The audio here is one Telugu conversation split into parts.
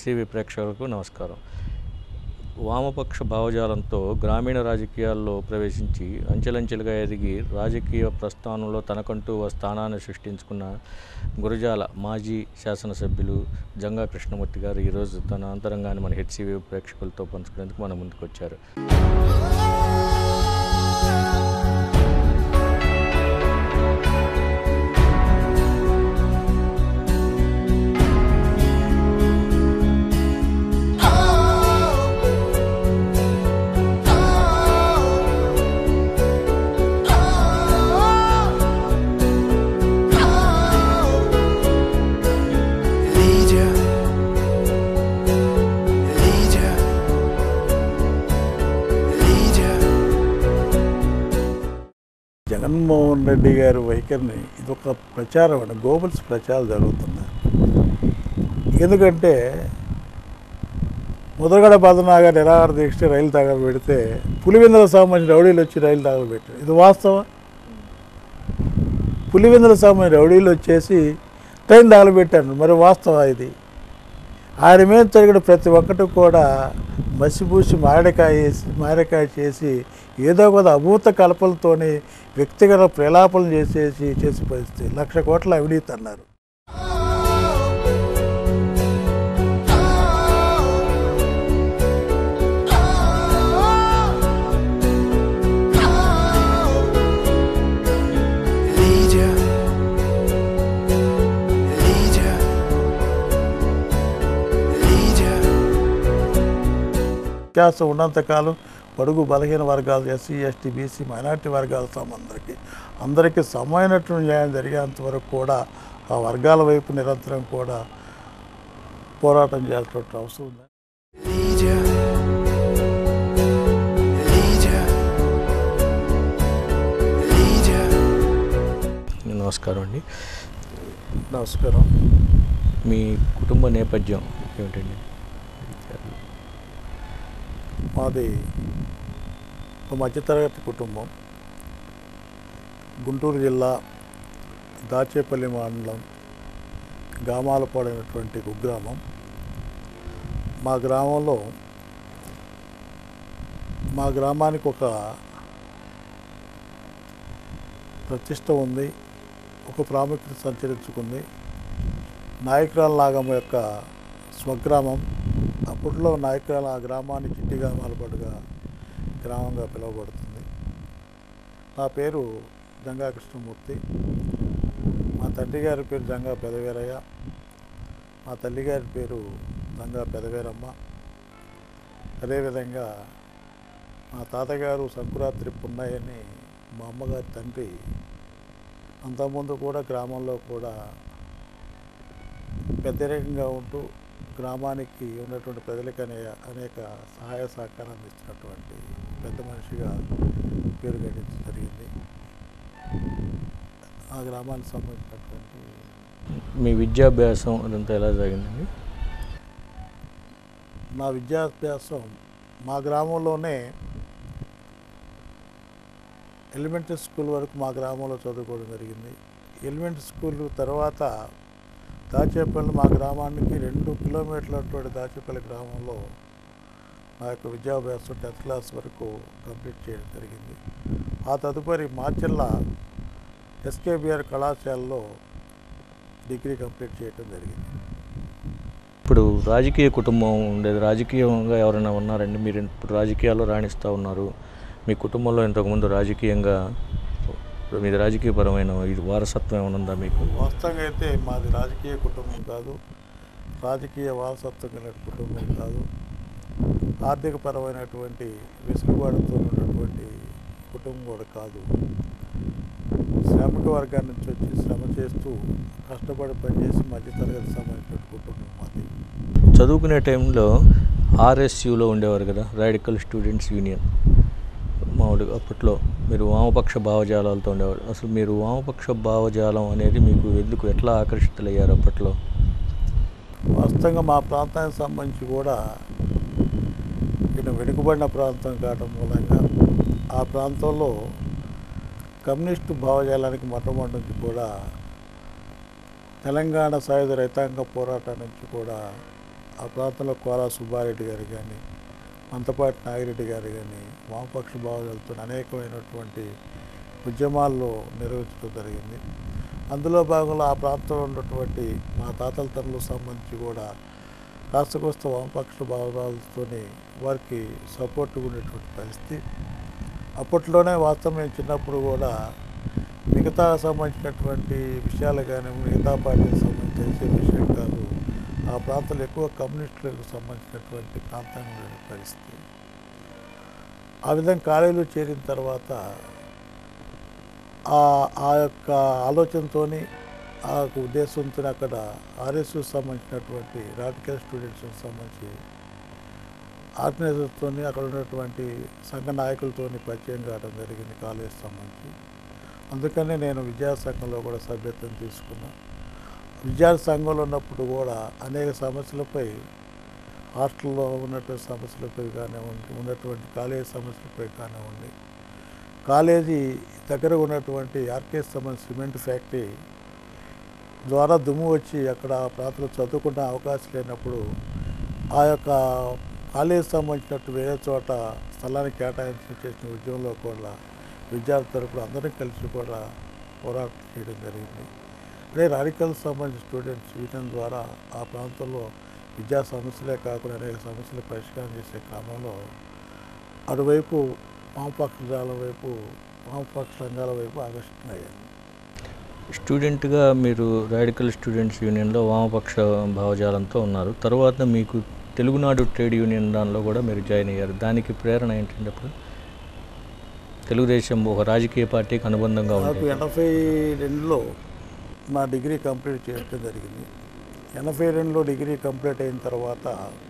హెచ్సివి ప్రేక్షకులకు నమస్కారం వామపక్ష భావజాలంతో గ్రామీణ రాజకీయాల్లో ప్రవేశించి అంచెలంచెలుగా ఎదిగి రాజకీయ ప్రస్థానంలో తనకంటూ ఓ స్థానాన్ని సృష్టించుకున్న గురజాల మాజీ శాసనసభ్యులు జంగా కృష్ణమూర్తి గారు ఈరోజు తన అంతరంగాన్ని మన హెచ్సివి ప్రేక్షకులతో పంచుకునేందుకు మన ముందుకు వచ్చారు Lydia, Lydia, Lydia. Jaganmohan Reddy గారి వైఖరిని ఇదొక ప్రచారం అండి గోబల్స్ ప్రచారం జరుగుతుంది ఎందుకంటే ముద్రగడ పద్మనాభ నిరాహార దీక్ష రైలు తగలు పెడితే పులివెందులకు సంబంధించిన రౌడీలు వచ్చి రైలు తగలు పెట్టారు ఇది వాస్తవం పులివెందులకు సంబంధించిన రౌడీలు వచ్చేసి ట్రైన్ తగలబెట్టారు మరి వాస్తవం ఇది ఆయన మీద జరిగిన ప్రతి ఒక్కటి కూడా మసిపూసి మారడికాయ వేసి మారడికాయ చేసి ఏదో ఒక అభూత కల్పలతోని వ్యక్తిగత ప్రలాపనలు చేసేసి చేసి పరిస్థితి లక్ష కోట్ల అవినీతి అన్నారు Lydia, Lydia, Lydia. వ్యత్యాసం ఉన్నంతకాలం పొడుగు బలహీన వర్గాలు ఎస్సీ ఎస్టీ బీసీ మైనార్టీ వర్గాల అందరికీ అందరికీ సమైనటువంటి న్యాయం జరిగేంత వరకు కూడా ఆ వర్గాల వైపు నిరంతరం కూడా పోరాటం చేయాల్సిన అవసరం ఉంది Lydia, Lydia, Lydia. నమస్కారం అండి నమస్కారం మీ కుటుంబ నేపథ్యం ఏమిటండి మాది ఒక మధ్యతరగతి కుటుంబం గుంటూరు జిల్లా దాచేపల్లి మండలం గ్రామాలపాడైనటువంటి కుగ్రామం మా గ్రామంలో మా గ్రామానికి ఒక ప్రతిష్ట ఉంది ఒక ప్రాముఖ్యత సంచరించుకుంది నాయకురాల నాగమ్మ యొక్క స్వగ్రామం అప్పట్లో నాయకురాల ఆ గ్రామాన్ని చిట్టి గ్రామాలపాటుగా గ్రామంగా పిలువబడుతుంది నా పేరు జంగా కృష్ణమూర్తి మా తండ్రి గారి పేరు జంగా పెదవీరయ్య మా తల్లి గారి పేరు జంగా పెదవీరమ్మ అదేవిధంగా మా తాతగారు సంకురాత్రి పున్నయ్యని మా అమ్మగారి తండ్రి అంతకుముందు కూడా గ్రామంలో కూడా పెద్దరికంగా ఉంటూ గ్రామానికి ఉన్నటువంటి ప్రజలకు అనే అనేక సహాయ సహకారం ఇస్తున్నటువంటి పెద్ద మనిషిగా పేరు గడించడం జరిగింది ఆ గ్రామానికి సంబంధించినటువంటి మీ విద్యాభ్యాసం అదంతా ఎలా జరిగిందండి నా విద్యాభ్యాసం మా గ్రామంలోనే ఎలిమెంటరీ స్కూల్ వరకు మా గ్రామంలో చదువుకోవడం జరిగింది ఎలిమెంటరీ స్కూల్ తర్వాత దాచేపల్లి మా గ్రామానికి రెండు కిలోమీటర్లటువంటి దాచేపల్లి గ్రామంలో నా యొక్క విద్యాభ్యాసం టెన్త్ క్లాస్ వరకు కంప్లీట్ చేయడం జరిగింది ఆ తదుపరి మాచెల్ల ఎస్కేబిఆర్ కళాశాలలో డిగ్రీ కంప్లీట్ చేయడం జరిగింది ఇప్పుడు రాజకీయ కుటుంబం ఉండేది రాజకీయంగా ఎవరైనా ఉన్నారండి మీరు ఇప్పుడు రాజకీయాల్లో రాణిస్తూ ఉన్నారు మీ కుటుంబంలో ఇంతకుముందు రాజకీయంగా మీది రాజకీయపరమైన ఇది వారసత్వం ఏమైనా ఉందా మీకు వాస్తవంగా అయితే మాది రాజకీయ కుటుంబం కాదు రాజకీయ వారసత్వం కలిగిన కుటుంబం కాదు ఆర్థికపరమైనటువంటి వెసులుబాటుతో ఉన్నటువంటి కుటుంబం కూడా కాదు శ్రామిక వర్గాన్ని నుంచి వచ్చి శ్రమ చేస్తూ కష్టపడి పనిచేసి మధ్యతరగతి సంబంధించిన కుటుంబం మాది చదువుకునే టైంలో ఆర్ఎస్యులో ఉండేవారు కదా రాడికల్ స్టూడెంట్స్ యూనియన్ మామూలుగా అప్పట్లో మీరు వామపక్ష భావజాలాలతో ఉండేవారు అసలు మీరు వామపక్ష భావజాలం అనేది మీకు ఎందుకు ఎట్లా ఆకర్షితులయ్యారు అప్పట్లో వాస్తవంగా మా ప్రాంతానికి సంబంధించి కూడా ఇటు వెనుకబడిన ప్రాంతం కావడం మూలంగా ఆ ప్రాంతంలో కమ్యూనిస్టు భావజాలానికి మొట్టమొదటి నుంచి కూడా తెలంగాణ సాయుధ రైతాంగ పోరాటం నుంచి కూడా ఆ ప్రాంతంలో కోరా సుబ్బారెడ్డి గారు కానీ మంతపాటి నాగిరెడ్డి గారు కానీ వామపక్ష భావాలతో అనేకమైనటువంటి ఉద్యమాల్లో నిర్వహించడం జరిగింది అందులో భాగంలో ఆ ప్రాంతంలో ఉన్నటువంటి మా తాతల తరలకు సంబంధించి కూడా కాస్త కోస్త వామపక్ష భావాలతోని వారికి సపోర్ట్గా ఉండేటువంటి పరిస్థితి అప్పట్లోనే వాస్తవం నేను చిన్నప్పుడు కూడా మిగతా సంబంధించినటువంటి విషయాలు కానీ మిగతా పార్టీకి సంబంధించి తెలిసే విషయం కాదు ఆ ప్రాంతంలో ఎక్కువ కమ్యూనిస్టులకు సంబంధించినటువంటి ప్రాంతంగా ఉండే పరిస్థితి ఆ విధంగా కాలేజీలో చేరిన తర్వాత ఆ ఆ యొక్క ఆలోచనతోని ఆ యొక్క ఉద్దేశంతో అక్కడ ఆర్ఎస్కు సంబంధించినటువంటి రాడికల్ స్టూడెంట్స్కి సంబంధించి ఆర్గనైజర్తో అక్కడ ఉన్నటువంటి సంఘ నాయకులతో పరిచయం కావడం జరిగింది కాలేజ్ సంబంధించి అందుకనే నేను విద్యా సంఘంలో కూడా సభ్యత్వం తీసుకున్నా విద్యా సంఘంలో ఉన్నప్పుడు కూడా అనేక సమస్యలపై హాస్టల్లో ఉన్నటువంటి సమస్యలపై కానివ్వండి ఉన్నటువంటి కాలేజీ సమస్యలపై కానివ్వండి కాలేజీ దగ్గర ఉన్నటువంటి ఆర్కేస్ సంబంధించిన సిమెంట్ ఫ్యాక్టరీ ద్వారా దుమ్ము వచ్చి అక్కడ ఆ ప్రాంతంలో చదువుకునే అవకాశం లేనప్పుడు ఆ యొక్క కాలేజీ సంబంధించినట్టు వేరే చోట స్థలాన్ని కేటాయించి చేసిన ఉద్యమంలో కూడా విద్యార్థి తరపున అందరం కలిసి కూడా పోరాటం చేయడం జరిగింది అదే రాడికల్ సంబంధించిన స్టూడెంట్స్ వీటం ద్వారా ఆ ప్రాంతంలో విద్యా సమస్యలే కాకుండా అనేక సమస్యలు పరిష్కారం చేసే క్రమంలో అటువైపు వామపక్షాల వైపు వామపక్ష సంఘాల వైపు ఆకర్షితున్నాయి స్టూడెంట్గా మీరు రాడికల్ స్టూడెంట్స్ యూనియన్లో వామపక్ష భావజాలంతో ఉన్నారు తర్వాత మీకు తెలుగునాడు ట్రేడ్ యూనియన్ దానిలో కూడా మీరు జాయిన్ అయ్యారు దానికి ప్రేరణ ఏంటంటే అప్పుడు తెలుగుదేశం ఒక రాజకీయ పార్టీకి అనుబంధంగా నాకు ఉంది ఎనభై రెండులో నా డిగ్రీ కంప్లీట్ చేయడం జరిగింది ఎనభై రెండులో డిగ్రీ కంప్లీట్ అయిన తర్వాత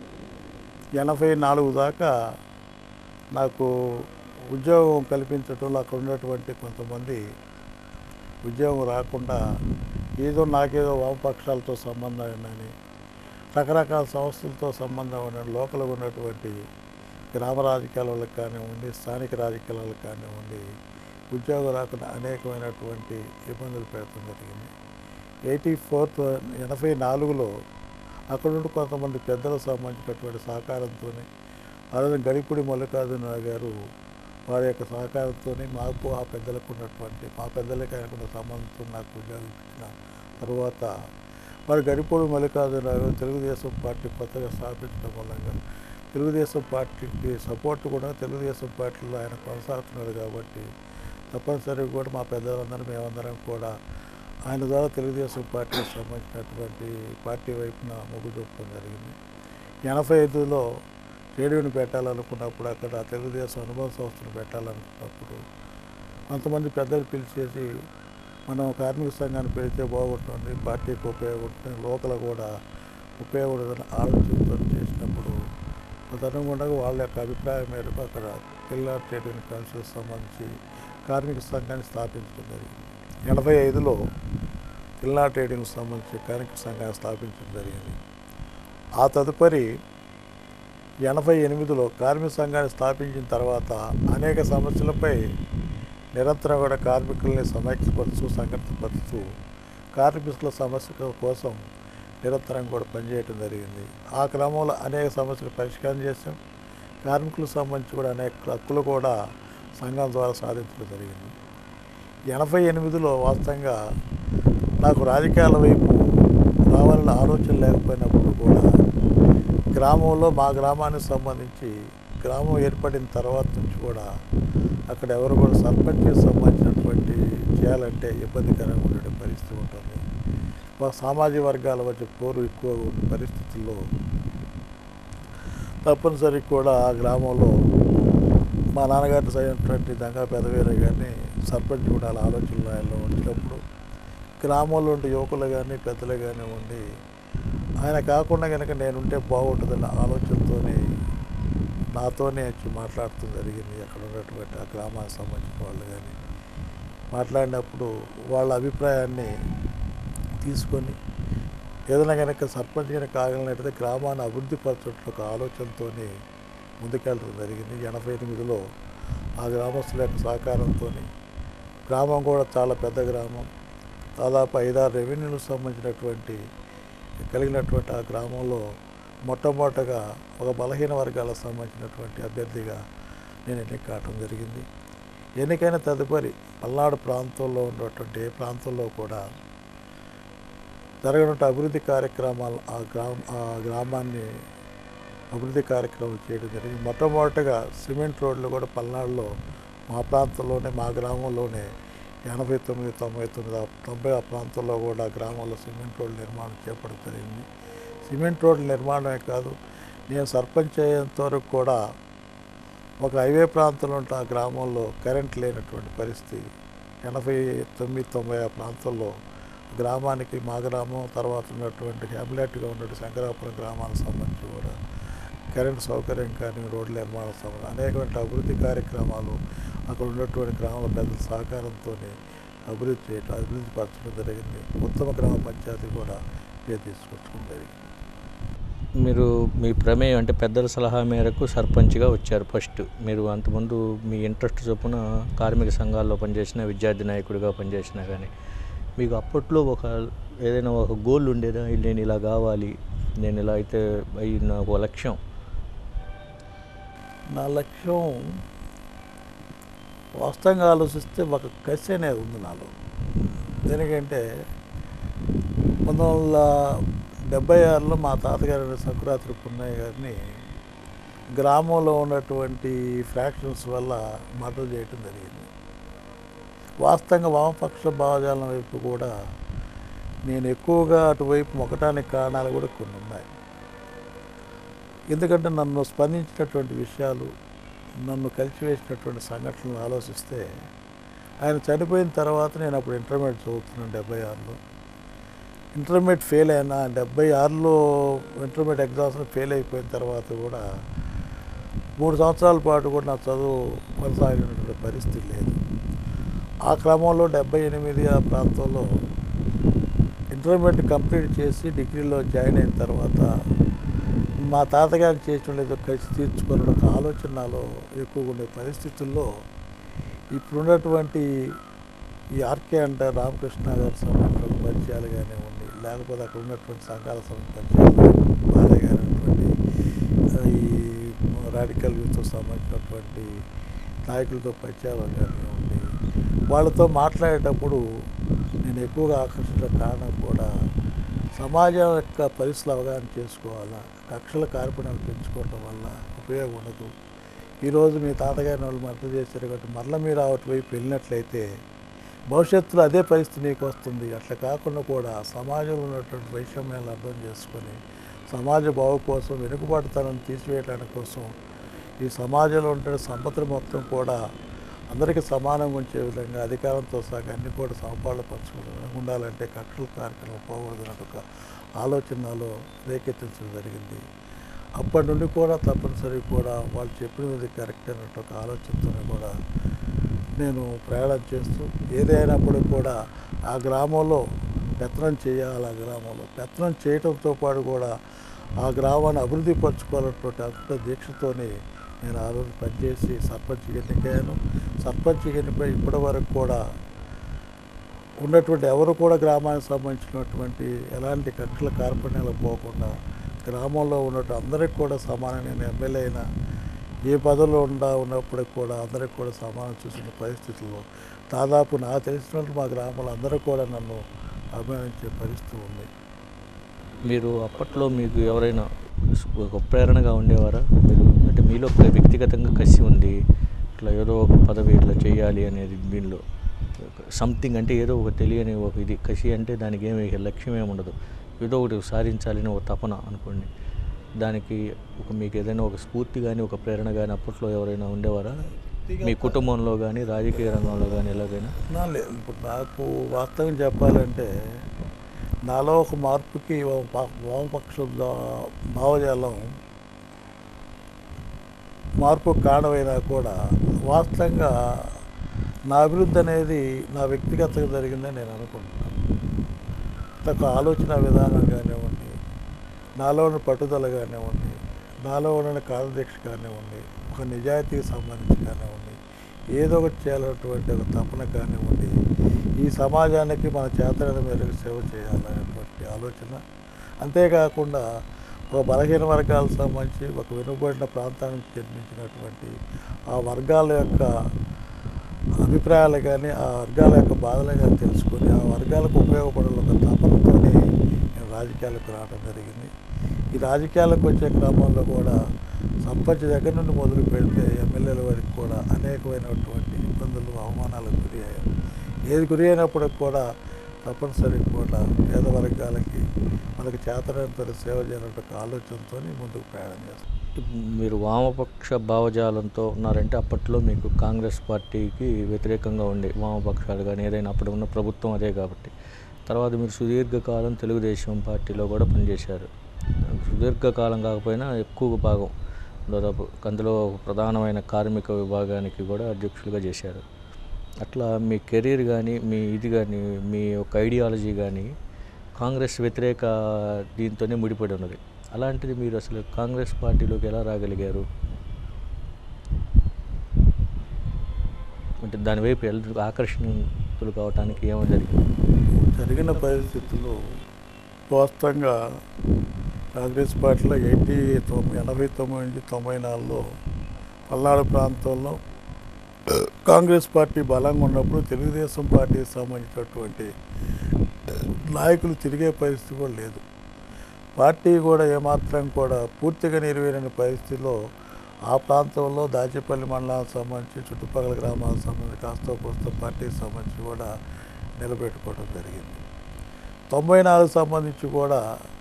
ఎనభై నాలుగు దాకా నాకు ఉద్యోగం కల్పించడంలో అక్కడ ఉన్నటువంటి కొంతమంది ఉద్యోగం రాకుండా ఏదో నాకేదో వామపక్షాలతో సంబంధం ఉందని రకరకాల సంస్థలతో సంబంధం ఉన్న లోకల్గా ఉన్నటువంటి గ్రామ రాజకీయాల వాళ్ళకి కానివ్వండి స్థానిక రాజకీయాల వాళ్ళకి కానివ్వండి ఉద్యోగం రాకుండా అనేకమైనటువంటి ఇబ్బందులు పెడతాం జరిగింది ఎయిటీ ఫోర్త్ ఎనభై నాలుగులో అక్కడ నుండి కొంతమంది పెద్దలకు సంబంధించినటువంటి సహకారంతో అలాగే గడిపూడి మల్లికార్జున గారు వారి యొక్క సహకారంతో మాకు ఆ పెద్దలకు ఉన్నటువంటి మా పెద్దలకి ఆయనకున్న సంబంధంతో నాకు ఉద్యోగం ఇచ్చిన తరువాత వారు గడిపూడి మల్లికార్జున గారు తెలుగుదేశం పార్టీ కొత్తగా స్థాపించడం మూలంగా తెలుగుదేశం పార్టీకి సపోర్ట్ కూడా తెలుగుదేశం పార్టీలో ఆయన కొనసాగుతున్నాడు కాబట్టి తప్పనిసరిగా కూడా మా పెద్దలందరం మేమందరం కూడా ఆయన ద్వారా తెలుగుదేశం పార్టీకి సంబంధించినటువంటి పార్టీ వైపున మొగ్గు చూపడం జరిగింది ఎనభై ఐదులో రేడియోని పెట్టాలనుకున్నప్పుడు అక్కడ తెలుగుదేశం అనుభవ సంస్థను పెట్టాలనుకున్నప్పుడు కొంతమంది పెద్దలు పిలిచేసి మనం కార్మిక సంఘాన్ని పెడితే బాగుంటుంది పార్టీకి ఉపయోగపడుతుంది లోకల్ కూడా ఉపయోగపడుతుంది ఆలోచనతో చేసినప్పుడు తదనుగుణంగా వాళ్ళ యొక్క అభిప్రాయం మేరకు అక్కడ జిల్లా ట్రేడింగ్ కౌన్సిల్ సంబంధించి కార్మిక సంఘాన్ని స్థాపించడం జరిగింది ఎనభై ఐదులో జిల్లా ట్రేడింగ్ సంబంధించి కార్మిక సంఘాన్ని స్థాపించడం జరిగింది ఆ తదుపరి ఎనభై ఎనిమిదిలో కార్మిక సంఘాన్ని స్థాపించిన తర్వాత అనేక సమస్యలపై నిరంతరం కూడా కార్మికుల్ని సమైక్యపరుచు సంఘటితపరుచు కార్మికుల సమస్యల కోసం నిరంతరం కూడా పనిచేయడం జరిగింది ఆ క్రమంలో అనేక సమస్యలు పరిష్కారం చేశాం కార్మికులకు సంబంధించి కూడా అనేక హక్కులు కూడా సంఘం ద్వారా సాధించడం జరిగింది ఎనభై ఎనిమిదిలో వాస్తవంగా నాకు రాజకీయాల వైపు రావాలన్న ఆలోచన లేకపోయినప్పుడు కూడా గ్రామంలో మా గ్రామానికి సంబంధించి గ్రామం ఏర్పడిన తర్వాత నుంచి కూడా అక్కడ ఎవరు కూడా సర్పంచ్కి సంబంధించినటువంటి చేయాలంటే ఇబ్బందికరంగా ఉండే పరిస్థితి ఉంటుంది మా సామాజిక వర్గాల మధ్య పోరు ఎక్కువ ఉన్న పరిస్థితుల్లో తప్పనిసరి కూడా ఆ గ్రామంలో మా నాన్నగారిని సరైనటువంటి దంగా పెదవేరే కానీ సర్పంచ్ కూడా అలా ఆలోచనలు ఆయనలో ఉంచినప్పుడు గ్రామంలో ఉండే యువకులు కానీ పెద్దలు కానీ ఉండి ఆయన కాకుండా కనుక నేనుంటే బాగుంటుందన్న ఆలోచనతోనే నాతోనే వచ్చి మాట్లాడుతూ జరిగింది అక్కడ ఉన్నటువంటి ఆ గ్రామానికి సంబంధించిన వాళ్ళు కానీ మాట్లాడినప్పుడు వాళ్ళ అభిప్రాయాన్ని తీసుకొని ఏదైనా కనుక సర్పంచ్ కనుక కాగలనైతే గ్రామాన్ని అభివృద్ధి పరచడం ఒక ఆలోచనతోనే ముందుకెళ్ళడం జరిగింది ఎనభై ఎనిమిదిలో ఆ గ్రామస్తుల యొక్క సహకారంతో గ్రామం కూడా చాలా పెద్ద గ్రామం దాదాపు ఐదారు రెవెన్యూలకు సంబంధించినటువంటి కలిగినటువంటి ఆ గ్రామంలో మొట్టమొదటగా ఒక బలహీన వర్గాలకు సంబంధించినటువంటి అభ్యర్థిగా నేను ఎన్నిక కావటం జరిగింది ఎన్నికైన తదుపరి పల్నాడు ప్రాంతంలో ఉన్నటువంటి ఏ ప్రాంతంలో కూడా జరగనటువంటి అభివృద్ధి కార్యక్రమాలు ఆ గ్రామ ఆ గ్రామాన్ని అభివృద్ధి కార్యక్రమం చేయడం జరిగింది మొట్టమొదటిగా సిమెంట్ రోడ్లు కూడా పల్నాడులో మా ప్రాంతంలోనే మా గ్రామంలోనే ఎనభై తొమ్మిది తొంభై తొమ్మిది ఆ తొంభై ఆ ప్రాంతంలో కూడా గ్రామంలో సిమెంట్ రోడ్ల నిర్మాణం చేపట్టడం జరిగింది సిమెంట్ రోడ్ల నిర్మాణమే కాదు నేను సర్పంచ్ అయ్యేంత వరకు కూడా ఒక హైవే ప్రాంతంలో ఉంటే ఆ గ్రామంలో కరెంట్ లేనటువంటి పరిస్థితి ఎనభై తొమ్మిది తొంభై ఆ ప్రాంతంలో గ్రామానికి మా గ్రామం తర్వాత ఉన్నటువంటి హ్యాబిలెట్గా ఉన్నటువంటి శంకరాపురం గ్రామానికి సంబంధించి కూడా కరెంట్ సౌకర్యం కానీ రోడ్ల నిర్మాణం సంబంధించి అనేకమైన అభివృద్ధి కార్యక్రమాలు అక్కడ ఉన్నటువంటి గ్రామాల పెద్దల సహకారంతో అభివృద్ధి చేయడం అభివృద్ధి పరచడం జరిగింది ఉత్తమ గ్రామ పంచాయతీ కూడా పేరు తీసుకొచ్చడం జరిగింది మీరు మీ ప్రమేయం అంటే పెద్దల సలహా మేరకు సర్పంచ్గా వచ్చారు ఫస్ట్ మీరు అంతకుముందు మీ ఇంట్రెస్ట్ చొప్పున కార్మిక సంఘాల్లో పనిచేసిన విద్యార్థి నాయకుడిగా పనిచేసినా కానీ మీకు అప్పట్లో ఒక ఏదైనా ఒక గోల్ ఉండేదా నేను ఇలా కావాలి నేను ఇలా అయితే అయి నాకు ఒక లక్ష్యం నా లక్ష్యం వాస్తవంగా ఆలోచిస్తే ఒక కసి అనేది ఉంది నాలో దేనికంటే పంతొమ్మిది వందల డెబ్బై ఆరులో మా తాతగారి సంకురాత్రి పున్నయ్య గారిని గ్రామంలో ఉన్నటువంటి ఫ్రాక్షన్స్ వల్ల మర్డర్ చేయటం జరిగింది వాస్తవంగా వామపక్ష భావజాలం వైపు కూడా నేను ఎక్కువగా అటువైపు మొక్కటానికి కారణాలు కూడా కొన్ని ఉన్నాయి ఎందుకంటే నన్ను స్పందించినటువంటి విషయాలు నన్ను కలిసివేసినటువంటి సంఘటనలు ఆలోచిస్తే ఆయన చనిపోయిన తర్వాత నేను అప్పుడు ఇంటర్మీడియట్ చదువుతున్నాను డెబ్బై ఆరులో ఇంటర్మీడియట్ ఫెయిల్ అయినా డెబ్బై ఆరులో ఇంటర్మీడియట్ ఎగ్జామ్స్ ఫెయిల్ అయిపోయిన తర్వాత కూడా మూడు సంవత్సరాల పాటు కూడా నా చదువు కొనసాగినటువంటి పరిస్థితి లేదు ఆ క్రమంలో డెబ్బై ఎనిమిది ఆ ప్రాంతంలో ఇంటర్మీడియట్ కంప్లీట్ చేసి డిగ్రీలో జాయిన్ అయిన తర్వాత మా తాతగారికి చేసిన ఏదో కలిసి తీర్చుకున్న ఒక ఆలోచన నాలో ఎక్కువగా ఉండే పరిస్థితుల్లో ఇప్పుడున్నటువంటి ఈ ఆర్కే అంటే రామకృష్ణ గారి సంబంధించిన పరిచయాలు కానివ్వండి లేకపోతే అక్కడ ఉన్నటువంటి సంఘాల సంబంధించిన పరిచయాలు బాలయ్య గారు అటువంటి ఆ, ఈ రాడికల్ యూత్తో సంబంధించినటువంటి నాయకులతో పరిచయాలు కానివ్వండి వాళ్ళతో మాట్లాడేటప్పుడు నేను ఎక్కువగా ఆకర్షించిన కారణం కూడా సమాజం యొక్క పరిస్థితులు అవగాహన చేసుకోవాలా కక్షల కార్పణ్యాలు పెంచుకోవటం వల్ల ఉపయోగం ఉండదు ఈరోజు మీ తాతగారిని వాళ్ళు మద్దతు చేశారు కాబట్టి మరల మీరు అటువైపు వెళ్ళినట్లయితే భవిష్యత్తులో అదే పరిస్థితి నీకు వస్తుంది అట్లా కాకుండా కూడా సమాజంలో ఉన్నటువంటి వైషమ్యాలను అర్థం చేసుకొని సమాజ బావు కోసం వెనుకబాటుతనం తీసివేయడానికి కోసం ఈ సమాజంలో ఉండే సంపదలు మొత్తం కూడా అందరికీ సమానంగా ఉంచే విధంగా అధికారంతో సహా అన్ని కూడా సమపాళ్ళు పరచుకుని ఉండాలంటే కక్షల కార్యక్రమం పోకూడదన్న ఒక ఆలోచనలో రేకెత్తించడం జరిగింది అప్పటి నుండి కూడా తప్పనిసరి కూడా వాళ్ళు చెప్పినది కరెక్ట్ అన్నట్టు ఒక ఆలోచనతో కూడా నేను ప్రయాణం చేస్తూ ఏదైనప్పటికీ కూడా ఆ గ్రామంలో పెత్తనం చేయాలి ఆ గ్రామంలో పెత్తనం చేయడంతో పాటు కూడా ఆ గ్రామాన్ని అభివృద్ధి పరచుకోవాలన్నటువంటి అంత దీక్షతోనే నేను ఆ రోజు పనిచేసి సర్పంచ్ ఎన్నికయ్యాను సర్పంచ్ ఎన్నికై ఇప్పటి వరకు కూడా ఉన్నటువంటి ఎవరు కూడా గ్రామానికి సంబంధించినటువంటి ఎలాంటి కక్షల కార్పణ్యాలు పోకుండా గ్రామంలో ఉన్నట్టు అందరికి కూడా సమానం నేను ఎమ్మెల్యే అయినా ఏ పదవిలో ఉండా ఉన్నప్పటికి కూడా అందరికి కూడా సమానం చూసిన పరిస్థితుల్లో దాదాపు నాకు తెలిసినట్టు మా గ్రామంలో అందరూ కూడా నన్ను అభిమానించే పరిస్థితి ఉంది మీరు అప్పట్లో మీకు ఎవరైనా ఒక ప్రేరణగా ఉండేవారా మీరు అంటే మీలో ఒక వ్యక్తిగతంగా కసి ఉంది ఇట్లా ఏదో ఒక పదవి ఇట్లా చేయాలి అనేది దీనిలో సంథింగ్ అంటే ఏదో ఒక తెలియని ఒక ఇది కసి అంటే దానికి ఏమి లక్ష్యం ఏమి ఉండదు ఏదో ఒకటి సాధించాలని ఒక తపన అనుకోండి దానికి ఒక మీకు ఏదైనా ఒక స్ఫూర్తి కానీ ఒక ప్రేరణ కానీ అప్పట్లో ఎవరైనా ఉండేవారా మీ కుటుంబంలో కానీ రాజకీయ రంగంలో కానీ ఎలాగైనా నా లేదు ఇప్పుడు నాకు వాస్తవం చెప్పాలంటే నాలో ఒక మార్పుకి వామ- వామపక్ష దా- భావజాలం మార్పు కారణమైనా కూడా వాస్తవంగా నా అభివృద్ధి అనేది నా వ్యక్తిగతంగా జరిగిందని నేను అనుకుంటున్నాను ఒక ఆలోచన విధానం కానివ్వండి నాలో ఉన్న పట్టుదల కానివ్వండి నాలో ఉన్న కార్యదీక్ష కానివ్వండి ఒక నిజాయితీకి సంబంధించి కానివ్వండి ఏదో ఒకటి చేయాలన్నటువంటి ఒక తపన కానివ్వండి ఈ సమాజానికి మన చేతన మేరకు సేవ చేయాలనేటువంటి ఆలోచన అంతేకాకుండా ఒక బలహీన వర్గాలకు సంబంధించి ఒక వెనుకబడిన ప్రాంతానికి జన్మించినటువంటి ఆ వర్గాల యొక్క అభిప్రాయాలు కానీ ఆ వర్గాల యొక్క బాధలు కానీ తెలుసుకొని ఆ వర్గాలకు ఉపయోగపడాలి ఒక తపనతోనే నేను రాజకీయాలకు రావడం జరిగింది ఈ రాజకీయాలకు వచ్చే క్రమంలో కూడా సర్పంచ్ దగ్గర నుండి మొదలు పెడితే ఎమ్మెల్యేల వరకు కూడా అనేకమైనటువంటి ఇబ్బందులు అవమానాలకు గురి అయ్యారు ఏది గురి అయినప్పటికి కూడా తప్పనిసరిగా కూడా పేద వర్గాలకి మనకి చేతనంత సేవ చేయాలంటే ఒక ఆలోచనతో ముందుకు ప్రయాణం చేస్తాం మీరు వామపక్ష భావజాలంతో ఉన్నారంటే అప్పట్లో మీకు కాంగ్రెస్ పార్టీకి వ్యతిరేకంగా ఉండే వామపక్షాలు కానీ ఏదైనా అప్పుడు ఉన్న ప్రభుత్వం అదే కాబట్టి తర్వాత మీరు సుదీర్ఘకాలం తెలుగుదేశం పార్టీలో కూడా పనిచేశారు సుదీర్ఘకాలం కాకపోయినా ఎక్కువ భాగం దాదాపు అందులో ఒక ప్రధానమైన కార్మిక విభాగానికి కూడా అధ్యక్షులుగా చేశారు అట్లా మీ కెరీర్ కానీ మీ ఇది కానీ మీ యొక్క ఐడియాలజీ కానీ కాంగ్రెస్ వ్యతిరేక దీంతోనే ముడిపడి ఉన్నది అలాంటిది మీరు అసలు కాంగ్రెస్ పార్టీలోకి ఎలా రాగలిగారు అంటే దాని వైపు ఎల్- ఆకర్షణీతులు కావటానికి ఏమో జరిగింది జరిగిన పరిస్థితుల్లో వాస్తవంగా కాంగ్రెస్ పార్టీలో ఎయిటీ తొమ్మిది ఎనభై తొమ్మిది నుంచి తొంభై నాలుగులో పల్నాడు ప్రాంతంలో కాంగ్రెస్ పార్టీ బలంగా ఉన్నప్పుడు తెలుగుదేశం పార్టీకి సంబంధించినటువంటి నాయకులు తిరిగే పరిస్థితి కూడా లేదు పార్టీ కూడా ఏమాత్రం కూడా పూర్తిగా నెరవేరిన పరిస్థితిలో ఆ ప్రాంతంలో దాచేపల్లి మండలానికి సంబంధించి చుట్టుపక్కల గ్రామాలకు సంబంధించి కాస్త కోస్త పార్టీకి సంబంధించి కూడా నిలబెట్టుకోవడం జరిగింది తొంభై నాలుగు సంబంధించి కూడా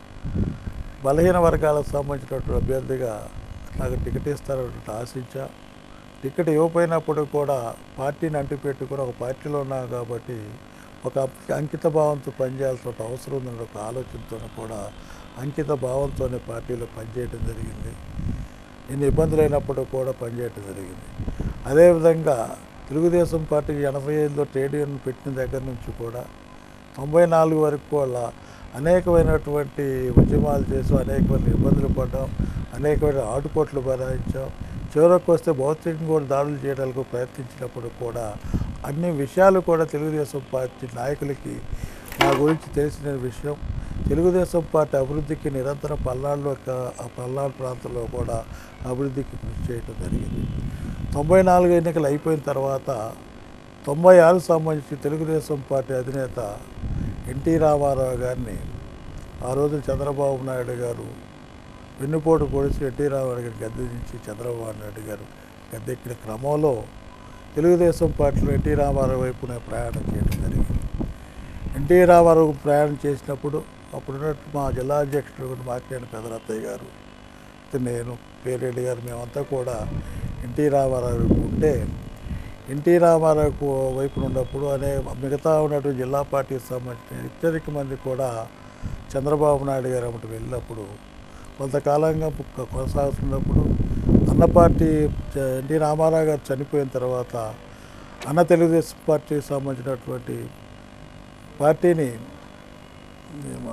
బలహీన వర్గాలకు సంబంధించినటువంటి అభ్యర్థిగా నాకు టికెట్ ఇస్తారని ఆశించా టికెట్ ఇవ్వకపోయినప్పుడు కూడా పార్టీని అంటిపెట్టుకుని ఒక పార్టీలో ఉన్నాను కాబట్టి ఒక అంకిత భావంతో పనిచేయాల్సిన అవసరం ఉందన్న ఒక ఆలోచనతో కూడా అంకిత భావంతోనే పార్టీలో పనిచేయడం జరిగింది ఎన్ని ఇబ్బందులు అయినప్పుడు కూడా పనిచేయడం జరిగింది అదేవిధంగా తెలుగుదేశం పార్టీకి ఎనభై ఐదులో ట్రేడ్ యూనియన్ పెట్టిన దగ్గర నుంచి కూడా తొంభై నాలుగు వరకు కూడా అనేకమైనటువంటి ఉద్యమాలు చేసాం అనేకమైన ఇబ్బందులు పడ్డాం అనేకమైన ఆటుపోట్లు బనాయించాం చివరకు వస్తే భౌతికంగా కూడా దాడులు చేయడానికి ప్రయత్నించినప్పుడు కూడా అన్ని విషయాలు కూడా తెలుగుదేశం పార్టీ నాయకులకి నా గురించి తెలిసిన విషయం తెలుగుదేశం పార్టీ అభివృద్ధికి నిరంతరం పల్నాడులో క- ఆ పల్నాడు ప్రాంతంలో కూడా అభివృద్ధికి కృషి చేయడం జరిగింది తొంభై నాలుగు ఎన్నికలు అయిపోయిన తర్వాత తొంభై ఆరు సంబంధించి తెలుగుదేశం పార్టీ అధినేత ఎన్టీ రామారావు గారిని ఆ రోజు చంద్రబాబు నాయుడు గారు వెన్నుపోటు పొడిచి ఎన్టీ రామారావు గారిని గద్దెదించి చంద్రబాబు నాయుడు గారు గద్దెక్కిన క్రమంలో తెలుగుదేశం పార్టీలో ఎన్టీ రామారావు వైపున ప్రయాణం చేయడం జరిగింది ఎన్టీ రామారావు ప్రయాణం చేసినప్పుడు అప్పుడున్నట్టు మా జిల్లా అధ్యక్షుడు మాకేని పెదరత్తయ్య గారు అయితే నేను పేరెడ్డి గారు మేమంతా కూడా ఎన్టీ రామారావు వైపు ఉంటే ఎన్టీ రామారావు వైపు ఉన్నప్పుడు అనే మిగతా ఉన్నటువంటి జిల్లా పార్టీకి సంబంధించిన అత్యధిక మంది కూడా చంద్రబాబు నాయుడు గారు అమ్మటి వెళ్ళినప్పుడు కొంతకాలంగా కొ- కొనసాగుతున్నప్పుడు అన్న పార్టీ చ- ఎన్టీ రామారావు గారు చనిపోయిన తర్వాత అన్న తెలుగుదేశం పార్టీకి సంబంధించినటువంటి పార్టీని మేము,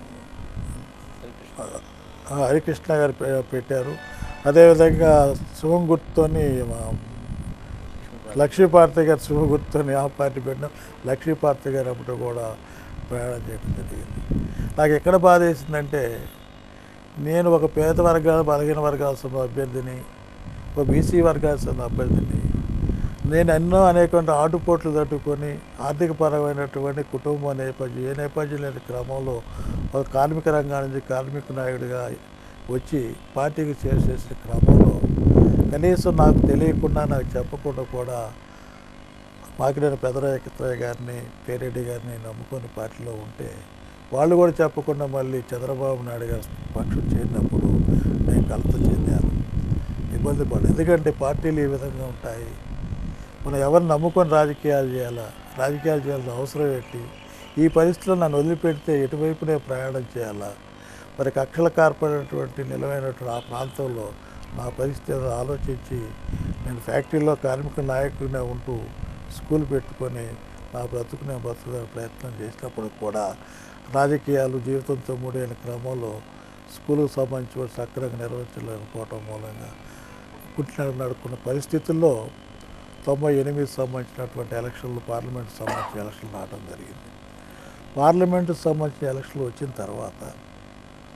ఆ, హరికృష్ణ గారు పె- పెట్టారు అదేవిధంగా శివం గుర్తుతోని మా లక్ష్మీపార్తి గారు శివ గుర్తుని ఆ పార్టీ పెట్టినాం లక్ష్మీపార్తి గారు అప్పుడు కూడా ప్రయాణం చేయడం జరిగింది నాకు ఎక్కడ బాధ వేసిందంటే నేను ఒక పేద వర్గాల బలహీన వర్గాల సభ అభ్యర్థిని ఒక బీసీ వర్గాల సభ అభ్యర్థిని నేను ఎన్నో అనేకమైన ఆటుపోట్లు తట్టుకొని ఆర్థికపరమైనటువంటి కుటుంబ నేపథ్యం ఏ నేపథ్యం లేని క్రమంలో ఒక కార్మిక రంగం నుంచి కార్మిక నాయకుడిగా వచ్చి పార్టీకి చేసేసిన క్రమంలో కనీసం నాకు తెలియకుండా నాకు చెప్పకుండా కూడా మాకినేని పెదరాయకత్రయ్య గారిని పేరెడ్డి గారిని నమ్ముకొని పార్టీలో ఉంటే వాళ్ళు కూడా చెప్పకుండా మళ్ళీ చంద్రబాబు నాయుడు గారి పక్షం చేరినప్పుడు నేను కలత చెందాను ఇబ్బంది పడ ఎందుకంటే పార్టీలు ఈ విధంగా ఉంటాయి మనం ఎవరిని నమ్ముకొని రాజకీయాలు చేయాలా రాజకీయాలు చేయాల్సిన అవసరం ఏంటి ఈ పరిస్థితిలో నన్ను వదిలిపెడితే ఎటువైపునే ప్రయాణం చేయాలా మరి కక్షల కార్పడినటువంటి నిలవైనటువంటి ఆ ప్రాంతంలో నా పరిస్థితిని ఆలోచించి నేను ఫ్యాక్టరీలో కార్మిక నాయకుడినే ఉంటూ స్కూల్ పెట్టుకొని నా బ్రతుకునే బ్రతుకునే ప్రయత్నం చేసినప్పుడు కూడా రాజకీయాలు జీవితంతో ముడిన క్రమంలో స్కూలుకు సంబంధించి కూడా సక్రమంగా నిర్వహించలేకపోవటం మూలంగా పుట్టిన నడుకున్న పరిస్థితుల్లో తొంభై ఎనిమిది సంబంధించినటువంటి ఎలక్షన్లు పార్లమెంట్ సంబంధించిన ఎలక్షన్లు రావడం జరిగింది పార్లమెంటు సంబంధించిన ఎలక్షన్లు వచ్చిన తర్వాత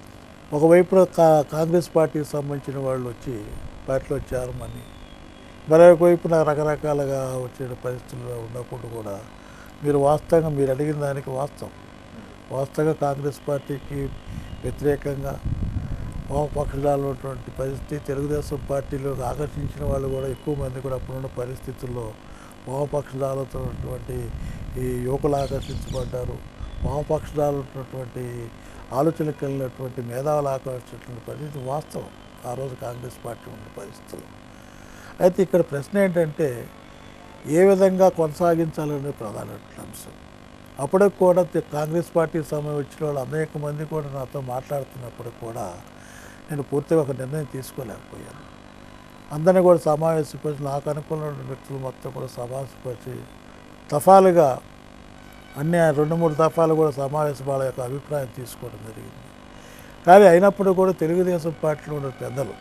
ఒకవైపున కా కాంగ్రెస్ పార్టీకి సంబంధించిన వాళ్ళు వచ్చి పార్టీలో చేరమని మరొక వైపున రకరకాలుగా వచ్చే పరిస్థితుల్లో ఉన్నప్పుడు కూడా మీరు వాస్తవంగా మీరు అడిగిన దానికి వాస్తవం వాస్తవంగా కాంగ్రెస్ పార్టీకి వ్యతిరేకంగా వామపక్షాలు ఉన్నటువంటి పరిస్థితి తెలుగుదేశం పార్టీలో ఆకర్షించిన వాళ్ళు కూడా ఎక్కువ మంది కూడా అప్పుడున్న పరిస్థితుల్లో వామపక్షాలతో ఉన్నటువంటి ఈ యువకులు ఆకర్షించబడ్డారు వామపక్షాలు ఉన్నటువంటి ఆలోచన కలిగినటువంటి మేధావులు ఆకర్షించినటువంటి పరిస్థితి వాస్తవం ఆ రోజు కాంగ్రెస్ పార్టీ ఉన్న పరిస్థితులు అయితే ఇక్కడ ప్రశ్న ఏంటంటే ఏ విధంగా కొనసాగించాలనే ప్రధానమైన అంశం అప్పటికి కూడా తె- కాంగ్రెస్ పార్టీ సమయం వచ్చిన వాళ్ళు అనేక మంది కూడా నాతో మాట్లాడుతున్నప్పుడు కూడా నేను పూర్తిగా ఒక నిర్ణయం తీసుకోలేకపోయాను అందరినీ కూడా సమావేశపరిచి నాకు అనుకూలమైన వ్యక్తులు మొత్తం కూడా సమావేశపరిచి దఫాలుగా అన్ని రెండు మూడు దఫాలు కూడా సమావేశం వాళ్ళ యొక్క అభిప్రాయం తీసుకోవడం జరిగింది కానీ అయినప్పుడు కూడా తెలుగుదేశం పార్టీలో ఉన్న పెద్దలు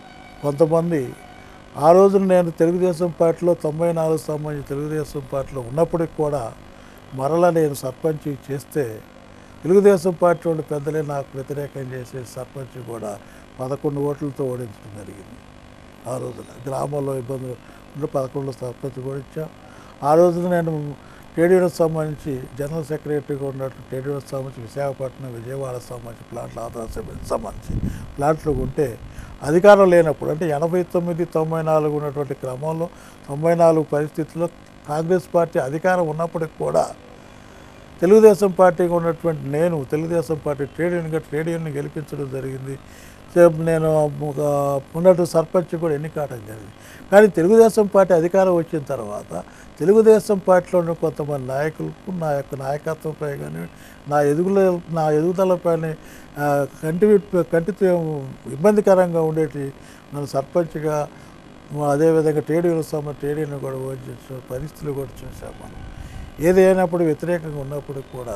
కొంతమంది ఆ రోజున నేను తెలుగుదేశం పార్టీలో తొంభై నాలుగు సంబంధించి తెలుగుదేశం పార్టీలో ఉన్నప్పటికి కూడా మరలా నేను సర్పంచ్ చేస్తే తెలుగుదేశం పార్టీ ఉన్న పెద్దలే నాకు వ్యతిరేకం చేసే సర్పంచ్ కూడా పదకొండు ఓట్లతో ఓడించడం జరిగింది ఆ రోజున గ్రామాల్లో ఇబ్బందులు ఉంటే పదకొండు సర్పంచ్ కూడా ఇచ్చాం ఆ రోజున నేను టీడీఎస్ సంబంధించి జనరల్ సెక్రటరీగా ఉన్నట్టు టీడీఎస్ సంబంధించి విశాఖపట్నం విజయవాడ సంబంధించి ప్లాంట్లు ఆంధ్ర సభ్యులకు సంబంధించి ప్లాంట్లు ఉంటే అధికారం లేనప్పుడు అంటే ఎనభై తొమ్మిది తొంభై నాలుగు ఉన్నటువంటి క్రమంలో తొంభై నాలుగు పరిస్థితుల్లో కాంగ్రెస్ పార్టీ అధికారం ఉన్నప్పటికి కూడా తెలుగుదేశం పార్టీగా ఉన్నటువంటి నేను తెలుగుదేశం పార్టీ ట్రేడ్ యూనియన్గా ట్రేడ్ యూనియన్ గెలిపించడం జరిగింది సో నేను ఒక ఉన్నట్టు సర్పంచ్ కూడా ఎన్నికావడం జరిగింది కానీ తెలుగుదేశం పార్టీ అధికారం వచ్చిన తర్వాత తెలుగుదేశం పార్టీలో ఉన్న కొంతమంది నాయకులకు నా యొక్క నాయకత్వంపై కానీ నా ఎదుగుల నా ఎదుగుదలపైన ఆ, కంటి విప్- కంటితో ఇబ్బందికరంగా ఉండేటి నన్ను సర్పంచ్గా అదేవిధంగా ట్రేడ్ సమ ట్రేడ్ యూనియన్ కూడా ఓడించిన పరిస్థితులు కూడా చూసాం మనం ఏది అయినప్పుడు వ్యతిరేకంగా ఉన్నప్పుడు కూడా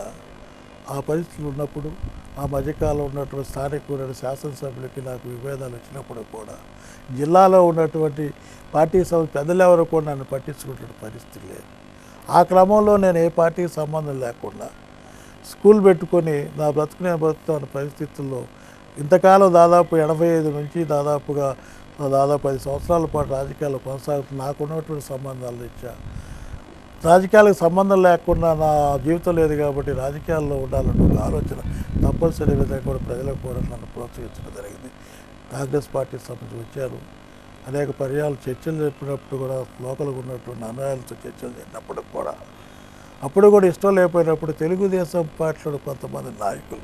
ఆ పరిస్థితులు ఉన్నప్పుడు ఆ మధ్యకాలంలో ఉన్నటువంటి స్థానిక శాసనసభ్యులకి నాకు విభేదాలు వచ్చినప్పుడు కూడా జిల్లాలో ఉన్నటువంటి పార్టీ సభ పెద్దలెవరు కూడా నన్ను పట్టించుకునే పరిస్థితి లేదు ఆ క్రమంలో నేను ఏ పార్టీకి సంబంధం లేకుండా స్కూల్ పెట్టుకొని నా బ్రతుకునే బ్రతుకుతున్న పరిస్థితుల్లో ఇంతకాలం దాదాపు ఎనభై ఐదు నుంచి దాదాపుగా దాదాపు పది సంవత్సరాల పాటు రాజకీయాలు కొనసాగుతూ నాకున్నటువంటి సంబంధాలు ఇచ్చా రాజకీయాలకు సంబంధం లేకుండా నా జీవితం లేదు కాబట్టి రాజకీయాల్లో ఉండాలన్న ఒక ఆలోచన తప్పనిసరి విధంగా కూడా ప్రజలకు కూడా నన్ను ప్రోత్సహించడం జరిగింది కాంగ్రెస్ పార్టీ సంబంధించి వచ్చారు అనేక పర్యాలు చర్చలు చెప్పినప్పుడు కూడా లోకల్గా ఉన్నటువంటి అన్యాయాలతో చర్చలు జరిగినప్పుడు కూడా అప్పుడు కూడా ఇష్టం లేకపోయినప్పుడు తెలుగుదేశం పార్టీలో కొంతమంది నాయకులు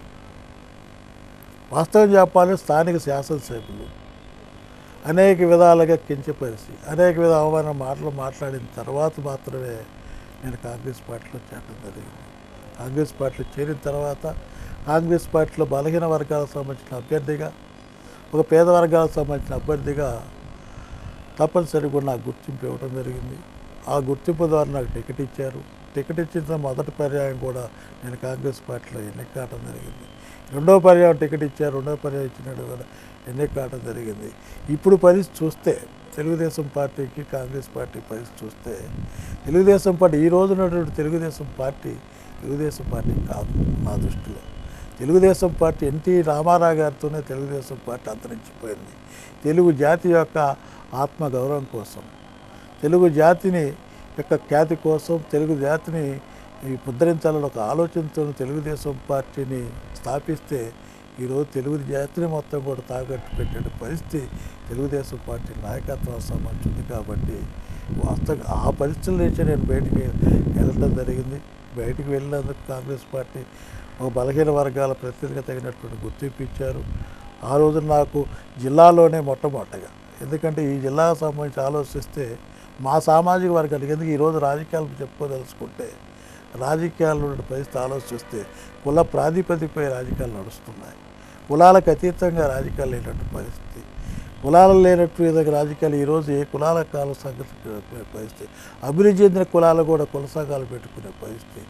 వాస్తవం చెప్పాలి స్థానిక శాసనసభ్యులు అనేక విధాలుగా కించపరిచి అనేక విధ అవమాన మాటలు మాట్లాడిన తర్వాత మాత్రమే నేను కాంగ్రెస్ పార్టీలో చేరడం జరిగింది కాంగ్రెస్ పార్టీలో చేరిన తర్వాత కాంగ్రెస్ పార్టీలో బలహీన వర్గాలకు సంబంధించిన అభ్యర్థిగా ఒక పేద వర్గాలకు సంబంధించిన అభ్యర్థిగా తప్పనిసరిగా నాకు గుర్తింపు ఇవ్వడం జరిగింది ఆ గుర్తింపు ద్వారా నాకు టికెట్ ఇచ్చారు టికెట్ ఇచ్చిన మొదటి పర్యాయం కూడా నేను కాంగ్రెస్ పార్టీలో ఎన్నిక కావడం జరిగింది రెండో పర్యాయం టికెట్ ఇచ్చారు రెండో పర్యాయం ఇచ్చినట్టు కూడా ఎన్నిక కావడం జరిగింది ఇప్పుడు పరిస్థితి చూస్తే తెలుగుదేశం పార్టీకి కాంగ్రెస్ పార్టీ పరిస్థితి చూస్తే తెలుగుదేశం పార్టీ ఈ రోజు ఉన్నటువంటి తెలుగుదేశం పార్టీ తెలుగుదేశం పార్టీ కాదు నా దృష్టిలో తెలుగుదేశం పార్టీ ఎన్టీ రామారావు గారితోనే తెలుగుదేశం పార్టీ అంతరించిపోయింది తెలుగు జాతి యొక్క ఆత్మ గౌరవం కోసం తెలుగు జాతిని యొక్క ఖ్యాతి కోసం తెలుగు జాతిని ఈ ముద్రించాలని ఒక ఆలోచనతో తెలుగుదేశం పార్టీని స్థాపిస్తే ఈరోజు తెలుగు జాతిని మొత్తం కూడా తాకట్టు పెట్టే పరిస్థితి తెలుగుదేశం పార్టీ నాయకత్వం సంబంధించింది కాబట్టి వాస్తవంగా ఆ పరిస్థితుల నుంచి నేను బయటికి వెళ్ళడం జరిగింది బయటికి వెళ్ళినందుకు కాంగ్రెస్ పార్టీ ఒక బలహీన వర్గాల ప్రతినిధిగా తగినటువంటి గుర్తింపు ఇచ్చారు ఆ రోజు నాకు జిల్లాలోనే మొట్టమొదటగా ఎందుకంటే ఈ జిల్లాకు సంబంధించి ఆలోచిస్తే మా సామాజిక వర్గానికి ఎందుకు ఈరోజు రాజకీయాలు చెప్పుకోదలుచుకుంటే రాజకీయాల్లో ఉన్న పరిస్థితి ఆలోచిస్తే కుల ప్రాతిపదికపై రాజకీయాలు నడుస్తున్నాయి కులాలకు అతీతంగా రాజకీయాలు లేనట్టు పరిస్థితి కులాలు లేనట్టు విధంగా రాజకీయాలు ఈరోజు ఏ కులాల కాల సంగతి పరిస్థితి అభివృద్ధి చెందిన కులాలు కూడా కుల సంఘాలు పెట్టుకునే పరిస్థితి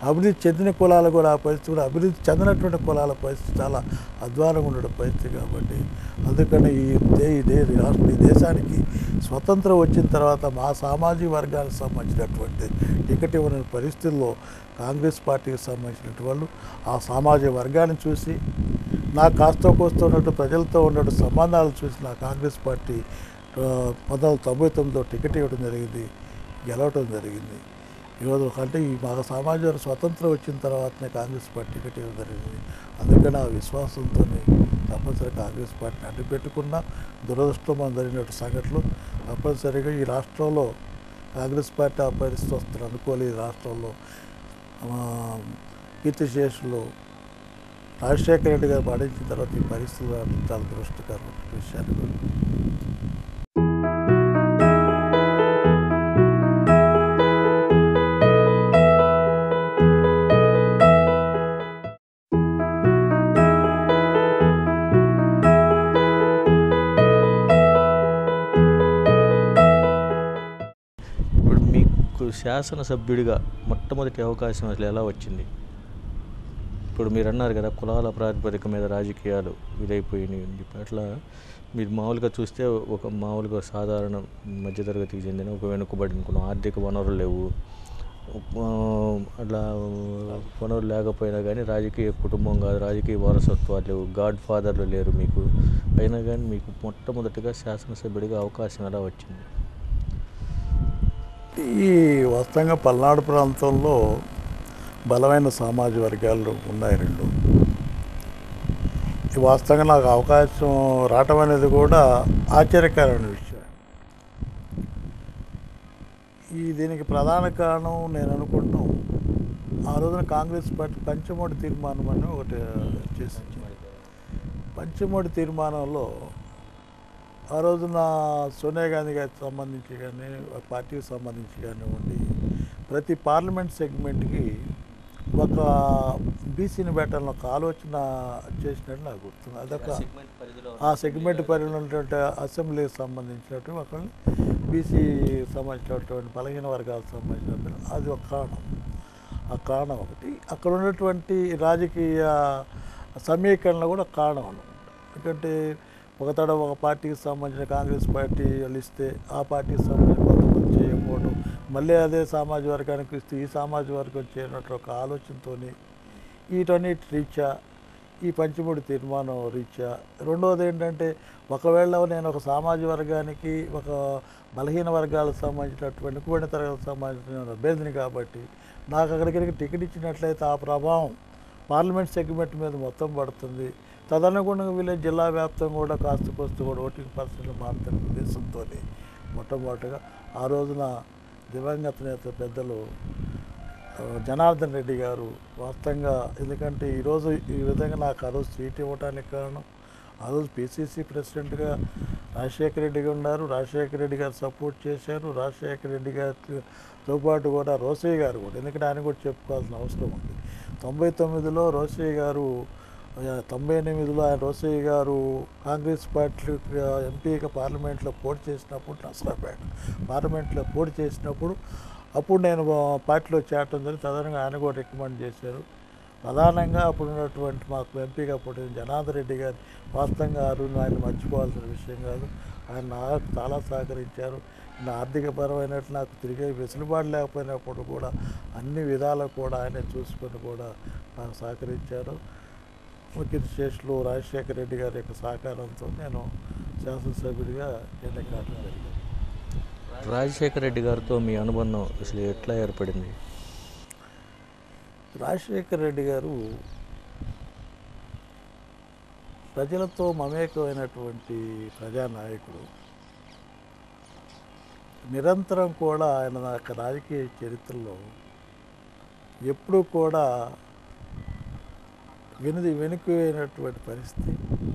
అభివృద్ధి చెందిన కులాలు కూడా ఆ పరిస్థితి కూడా అభివృద్ధి చెందినటువంటి కులాల పరిస్థితి చాలా అధ్వానంగా ఉండే పరిస్థితి కాబట్టి అందుకని ఈ దే ఈ దే ఈ రాష్ట్ర ఈ దేశానికి స్వతంత్రం వచ్చిన తర్వాత మా సామాజిక వర్గానికి సంబంధించినటువంటి టికెట్ ఇవ్వని పరిస్థితుల్లో కాంగ్రెస్ పార్టీకి సంబంధించినటువంటి వాళ్ళు ఆ సామాజిక వర్గాన్ని చూసి నా కాస్త కోస్త ఉన్నట్టు ప్రజలతో ఉన్నట్టు సంబంధాలు చూసి నా కాంగ్రెస్ పార్టీ ఆ, పంతొమ్మిది వందల తొంభై తొమ్మిదిలో టికెట్ ఇవ్వడం జరిగింది గెలవటం జరిగింది ఈరోజు అంటే ఈ మా సమాజం స్వతంత్రం వచ్చిన తర్వాతనే కాంగ్రెస్ పార్టీ టికెట్ ఇవ్వడం జరిగింది అందుకని ఆ విశ్వాసంతో తప్పనిసరి కాంగ్రెస్ పార్టీని అడ్డు పెట్టుకున్న దురదృష్టం మనం జరిగినట్టు సంఘటనలు తప్పనిసరిగా ఈ రాష్ట్రంలో కాంగ్రెస్ పార్టీ ఆ పరిస్థితి వస్తుంది అనుకోలేదు ఈ రాష్ట్రంలో ఆ, కీర్తిశేషులు రాజశేఖర రెడ్డి గారు పాటించిన తర్వాత ఈ పరిస్థితులు రావడం చాలా దురదృష్టకరమైన విషయాలు ఇప్పుడు మీకు శాసనసభ్యుడిగా మొట్టమొదటి అవకాశం అసలు ఎలా వచ్చింది ఇప్పుడు మీరు అన్నారు కదా కులాల ప్రాతిపదిక మీద రాజకీయాలు ఇదైపోయినాయి అని చెప్పి అట్లా మీరు మామూలుగా చూస్తే ఒక మామూలుగా సాధారణ మధ్యతరగతికి చెందిన ఒక వెనుకబడిన కులం ఆర్థిక వనరులు లేవు ఆ, అట్లా వనరులు లేకపోయినా కానీ రాజకీయ కుటుంబం కాదు రాజకీయ వారసత్వాలు లేవు గాడ్ ఫాదర్లు లేరు మీకు అయినా కానీ మీకు మొట్టమొదటిగా శాసనసభ్యుడిగా అవకాశం ఎలా వచ్చింది ఈ వాస్తవంగా పల్నాడు ప్రాంతంలో బలమైన సామాజిక వర్గాలు ఉన్నాయి రెండు ఈ వాస్తవంగా నాకు అవకాశం రావటం అనేది కూడా ఆశ్చర్యకరమైన విషయం ఈ దీనికి ప్రధాన కారణం నేను అనుకుంటాం ఆ రోజున కాంగ్రెస్ పార్టీ పంచమోడి తీర్మానం అని ఒకటి చేసింది పంచమోడి తీర్మానంలో ఆ రోజున సోనియా గాంధీ గారికి సంబంధించి కానీ ఆ పార్టీకి సంబంధించి కానివ్వండి ప్రతి పార్లమెంట్ సెగ్మెంట్కి ఒక బీసీని పెట్టాలని ఒక ఆలోచన చేసినట్టు నాకు గుర్తుంది అదొక ఆ సెగ్మెంట్ పరిధిలో ఉన్నటువంటి అసెంబ్లీకి సంబంధించినటువంటి ఒకరిని బీసీ సంబంధించినటువంటి బలహీన వర్గాలకు సంబంధించినటువంటి అది ఒక కారణం ఆ కారణం ఒకటి అక్కడ ఉన్నటువంటి రాజకీయ సమీకరణ కూడా కారణం అనమాట ఎందుకంటే ఒక తడ ఒక పార్టీకి సంబంధించిన కాంగ్రెస్ పార్టీ వాళ్ళు ఇస్తే ఆ పార్టీకి సంబంధించిన కొంతమంది చేయకపోవడం మళ్ళీ అదే సామాజిక వర్గానికి ఇస్తే ఈ సామాజిక వర్గం చేయనట్టు ఒక ఆలోచనతోని వీటన్నిటి రీత్యా ఈ పంచముడి తీర్మానం రీత్యా రెండవది ఏంటంటే ఒకవేళ నేను ఒక సామాజిక వర్గానికి ఒక బలహీన వర్గాలకు సంబంధించినటువంటి వెనుకబడిన తరగతికి సంబంధించిన అభ్యర్థిని కాబట్టి నాకు అక్కడికి టికెట్ ఇచ్చినట్లయితే ఆ ప్రభావం పార్లమెంట్ సెగ్మెంట్ మీద మొత్తం పడుతుంది తదనుగుణంగా వీళ్ళ జిల్లా వ్యాప్తంగా కూడా కాస్త కోస్తూ కూడా ఓటింగ్ పర్సెంట్లు మారుతున్న ఉద్దేశంతో మొట్టమొదటిగా ఆ రోజున దివంగత నేత పెద్దలు ఆ, జనార్దన్ రెడ్డి గారు వాస్తవంగా ఎందుకంటే ఈరోజు ఈ విధంగా నాకు ఆ రోజు సీట్ ఇవ్వడానికి కారణం ఆ రోజు పిసిసి ప్రెసిడెంట్గా రాజశేఖర రెడ్డి గారు ఉన్నారు రాజశేఖర రెడ్డి గారు సపోర్ట్ చేశారు రాజశేఖర రెడ్డి గారితో పాటు కూడా రోసయ్య గారు కూడా ఎందుకంటే ఆయన కూడా చెప్పుకోవాల్సిన అవసరం ఉంది తొంభై తొమ్మిదిలో రోసయ్య గారు ఆ, తొంభై ఎనిమిదిలో ఆయన రోసయ్య గారు కాంగ్రెస్ పార్టీ ఎంపీగా పార్లమెంట్లో పోటీ చేసినప్పుడు నసరాపేట పార్లమెంట్లో పోటీ చేసినప్పుడు అప్పుడు నేను ఆ, పార్టీలో చేరటం జరిగింది తదనంగా ఆయన కూడా రికమెండ్ చేశారు ప్రధానంగా అప్పుడు ఉన్నటువంటి మాకు ఎంపీగా పుట్టిన జనార్దన్ రెడ్డి గారు వాస్తవంగా ఆ రోజు ఆయన మర్చిపోవాల్సిన విషయం కాదు ఆయన నాకు చాలా సహకరించారు నా ఆర్థికపరమైనట్టు నాకు తిరిగే వెసులుబాటు లేకపోయినప్పుడు కూడా అన్ని విధాలు కూడా ఆయనే చూసుకొని కూడా నాకు సహకరించారు ముఖ్య శేషులు రాజశేఖర రెడ్డి గారి యొక్క సహకారంతో నేను శాసనసభ్యుడిగా ఎన్నిక కావడం జరిగింది రాజశేఖర రెడ్డి గారితో మీ అనుబంధం అసలు ఎట్లా ఏర్పడింది రాజశేఖర రెడ్డి గారు ప్రజలతో మమేకమైనటువంటి ప్రజానాయకుడు నిరంతరం కూడా ఆయన నా యొక్క రాజకీయ చరిత్రలో ఎప్పుడూ కూడా వెనుది వెనుకైనటువంటి పరిస్థితి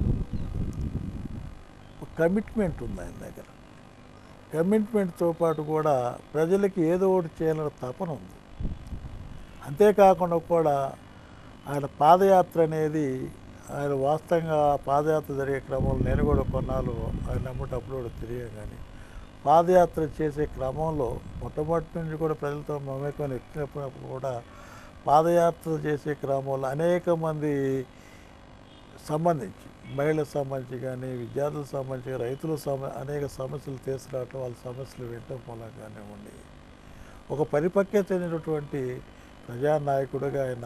ఒక కమిట్మెంట్ ఉంది ఆయన దగ్గర కమిట్మెంట్తో పాటు కూడా ప్రజలకి ఏదో ఒకటి చేయాలనే తపన ఉంది అంతేకాకుండా కూడా ఆయన పాదయాత్ర అనేది ఆయన వాస్తవంగా పాదయాత్ర జరిగే క్రమంలో నేను కూడా కొన్నాళ్ళు ఆయన నమ్మటప్పుడు కూడా తెలియదు కానీ పాదయాత్ర చేసే క్రమంలో మొట్టమొదటి నుంచి కూడా ప్రజలతో మమేకమైన ఎక్కినప్పుడు కూడా పాదయాత్ర చేసే క్రమంలో అనేక మంది సంబంధించి మహిళలకు సంబంధించి కానీ విద్యార్థులకు సంబంధించి రైతులకు సంబంధించి అనేక సమస్యలు తీసుకురావటం వాళ్ళ సమస్యలు వినటం మూలంగా కానివ్వండి ఒక పరిపక్వత చెందినటువంటి ప్రజానాయకుడిగా ఆయన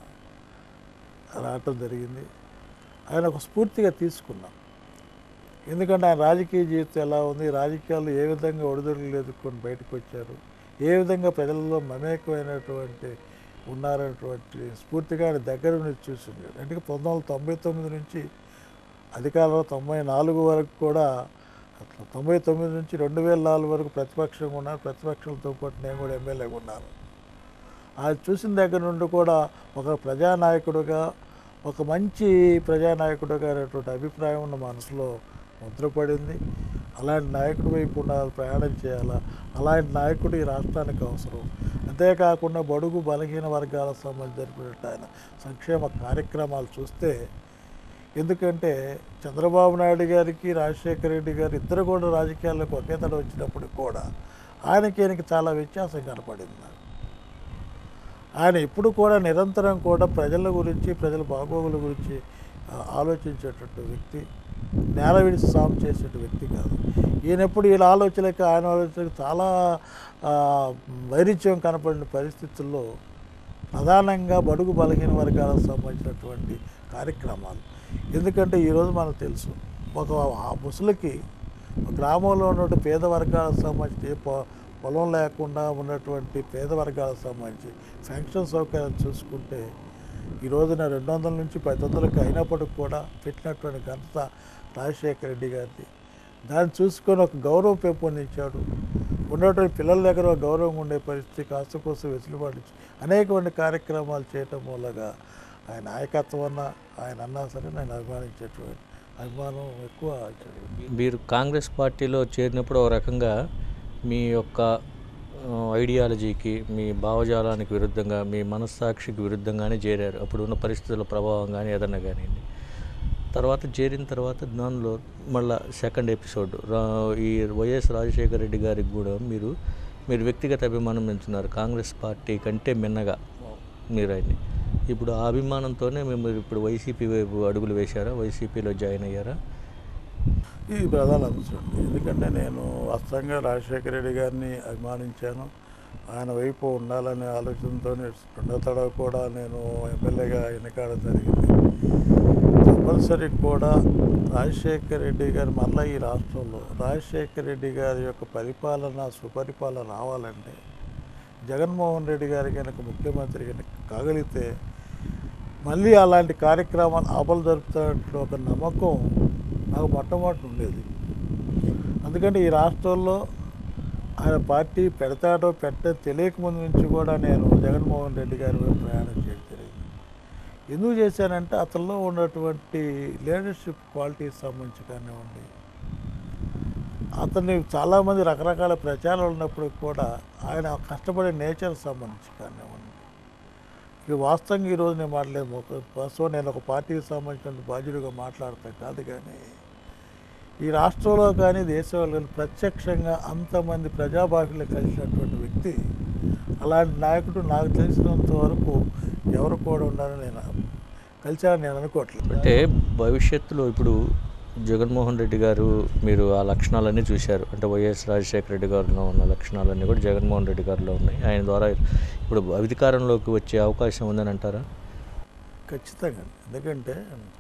రావటం జరిగింది ఆయన ఒక స్ఫూర్తిగా తీసుకున్నాం ఎందుకంటే ఆయన రాజకీయ జీవితం ఎలా ఉంది రాజకీయాల్లో ఏ విధంగా ఒడిదుడుకులు ఎదుర్కొని బయటకు వచ్చారు ఏ విధంగా ప్రజలలో మమేకమైనటువంటి ఉన్నారనేటువంటి స్ఫూర్తిగా ఆయన దగ్గర నుంచి చూసింది అంటే పంతొమ్మిది వందల తొంభై తొమ్మిది నుంచి అధికారంలో తొంభై నాలుగు వరకు కూడా అట్లా తొంభై తొమ్మిది నుంచి రెండు వేల నాలుగు వరకు ప్రతిపక్షంగా ఉన్నారు ప్రతిపక్షాలతో పాటు నేను కూడా ఎమ్మెల్యేగా ఉన్నాను అది చూసిన దగ్గర నుండి కూడా ఒక ప్రజానాయకుడుగా ఒక మంచి ప్రజానాయకుడుగా అనేటువంటి అభిప్రాయం ఉన్న మనసులో ముద్రపడింది అలాంటి నాయకుడి వైపు ఉండాలి ప్రయాణం చేయాలా అలాంటి నాయకుడు ఈ రాష్ట్రానికి అవసరం అంతేకాకుండా బడుగు బలహీన వర్గాలకు సంబంధించి జరిపినట్టు ఆయన సంక్షేమ కార్యక్రమాలు చూస్తే ఎందుకంటే చంద్రబాబు నాయుడు గారికి రాజశేఖర రెడ్డి గారు ఇద్దరు కూడా రాజకీయాల్లోకి ఒకే తడ వచ్చినప్పటికి కూడా ఆయనకి ఈయనకి చాలా వ్యత్యాసం కనపడింది నాకు ఆయన ఇప్పుడు కూడా నిరంతరం కూడా ప్రజల గురించి ప్రజల బాగోగుల గురించి ఆ, ఆలోచించేటట్టు వ్యక్తి నేల విడిచి సాగు చేసే వ్యక్తి కాదు ఈయన ఎప్పుడు వీళ్ళ ఆలోచనలకు ఆయన ఆలోచనలకు చాలా ఆ, వైరుధ్యం కనపడిన పరిస్థితుల్లో ప్రధానంగా బడుగు బలహీన వర్గాలకు సంబంధించినటువంటి కార్యక్రమాలు ఎందుకంటే ఈరోజు మనకు తెలుసు ఒక ఆ ముసలికి ఒక గ్రామంలో ఉన్న పేద వర్గాలకు సంబంధించి ఏ పొ- పొలం లేకుండా ఉన్నటువంటి పేద వర్గాలకు సంబంధించి ఫంక్షన్ సౌకర్యాలు చూసుకుంటే ఈ రోజున రెండు వందల నుంచి పది వందలకి అయినప్పటికి కూడా పెట్టినటువంటి ఘనత రాజశేఖర రెడ్డి గారిది దాన్ని చూసుకొని ఒక గౌరవం పెంపొందించాడు ఉన్నటువంటి పిల్లల దగ్గర ఒక గౌరవం ఉండే పరిస్థితి కాస్త కోసం వెసులుబాటు ఇచ్చి అనేకమైన కార్యక్రమాలు చేయటం మూలంగా ఆయన నాయకత్వం అన్న ఆయన అన్నా సరే నేను అభిమానించేటువంటి అభిమానం ఎక్కువ ఇచ్చాడు. మీరు కాంగ్రెస్ పార్టీలో చేరినప్పుడు ఒక రకంగా మీ యొక్క ఆ, ఐడియాలజీకి మీ భావజాలానికి విరుద్ధంగా మీ మనస్సాక్షికి విరుద్ధంగానే చేరారు అప్పుడు ఉన్న పరిస్థితుల ప్రభావం కానీ ఏదన్నా కానివ్వండి తర్వాత చేరిన తర్వాత దానిలో మళ్ళా సెకండ్ ఎపిసోడ్ రా ఈ వైఎస్ రాజశేఖర రెడ్డి గారికి కూడా మీరు మీరు వ్యక్తిగత అభిమానం పెంచున్నారు కాంగ్రెస్ పార్టీ కంటే మిన్నగా మీరు ఆయన్ని ఇప్పుడు ఆ అభిమానంతోనే మేము ఇప్పుడు వైసీపీ వైపు అడుగులు వేశారా వైసీపీలో జాయిన్ అయ్యారా ఇది ప్రధాన అంశం ఎందుకంటే నేను వాస్తవంగా రాజశేఖర రెడ్డి గారిని అభిమానించాను ఆయన వైపు ఉండాలనే ఆలోచనతో రెండో తడవ కూడా నేను ఎమ్మెల్యేగా ఎన్నికడం జరిగింది కంపల్సరీ కూడా రాజశేఖర రెడ్డి గారు మళ్ళీ ఈ రాష్ట్రంలో రాజశేఖర రెడ్డి గారి యొక్క పరిపాలన సుపరిపాలన రావాలంటే జగన్మోహన్ రెడ్డి గారి కనుక ముఖ్యమంత్రి కనుక కాగలిగితే మళ్ళీ అలాంటి కార్యక్రమాలు అమలు జరుపుతున్నట్లు ఒక నమ్మకం నాకు మొట్టమొదటి ఉండేది అందుకంటే ఈ రాష్ట్రంలో ఆయన పార్టీ పెడతాడో పెట్ట తెలియకముందు నుంచి కూడా నేను జగన్మోహన్ రెడ్డి గారి వైపు ప్రయాణం చేయడం జరిగింది ఎందుకు చేశానంటే అతనిలో ఉన్నటువంటి లీడర్షిప్ క్వాలిటీస్ సంబంధించి కానివ్వండి అతన్ని చాలామంది రకరకాల ప్రచారాలు ఉన్నప్పుడు కూడా ఆయన కష్టపడే నేచర్ సంబంధించి కానివ్వండి ఇక వాస్తవంగా ఈరోజు నేను మాట్లాడలేదు ఒక వాస్తవం నేను ఒక పార్టీకి సంబంధించిన బాధ్యుడిగా మాట్లాడతాను కాదు కానీ ఈ రాష్ట్రంలో కానీ దేశంలో కానీ ప్రత్యక్షంగా అంతమంది ప్రజాబాహులు కలిసినటువంటి వ్యక్తి అలాంటి నాయకుడు నాకు తెలిసినంత వరకు ఎవరు కూడా ఉండాలని నేను కలిసారని నేను అనుకోవట్లేదు అంటే భవిష్యత్తులో ఇప్పుడు జగన్మోహన్ రెడ్డి గారు మీరు ఆ లక్షణాలన్నీ చూశారు అంటే వైఎస్ రాజశేఖర రెడ్డి గారిలో ఉన్న లక్షణాలన్నీ కూడా జగన్మోహన్ రెడ్డి గారిలో ఉన్నాయి ఆయన ద్వారా ఇప్పుడు అధికారంలోకి వచ్చే అవకాశం ఉందని అంటారా ఖచ్చితంగా ఎందుకంటే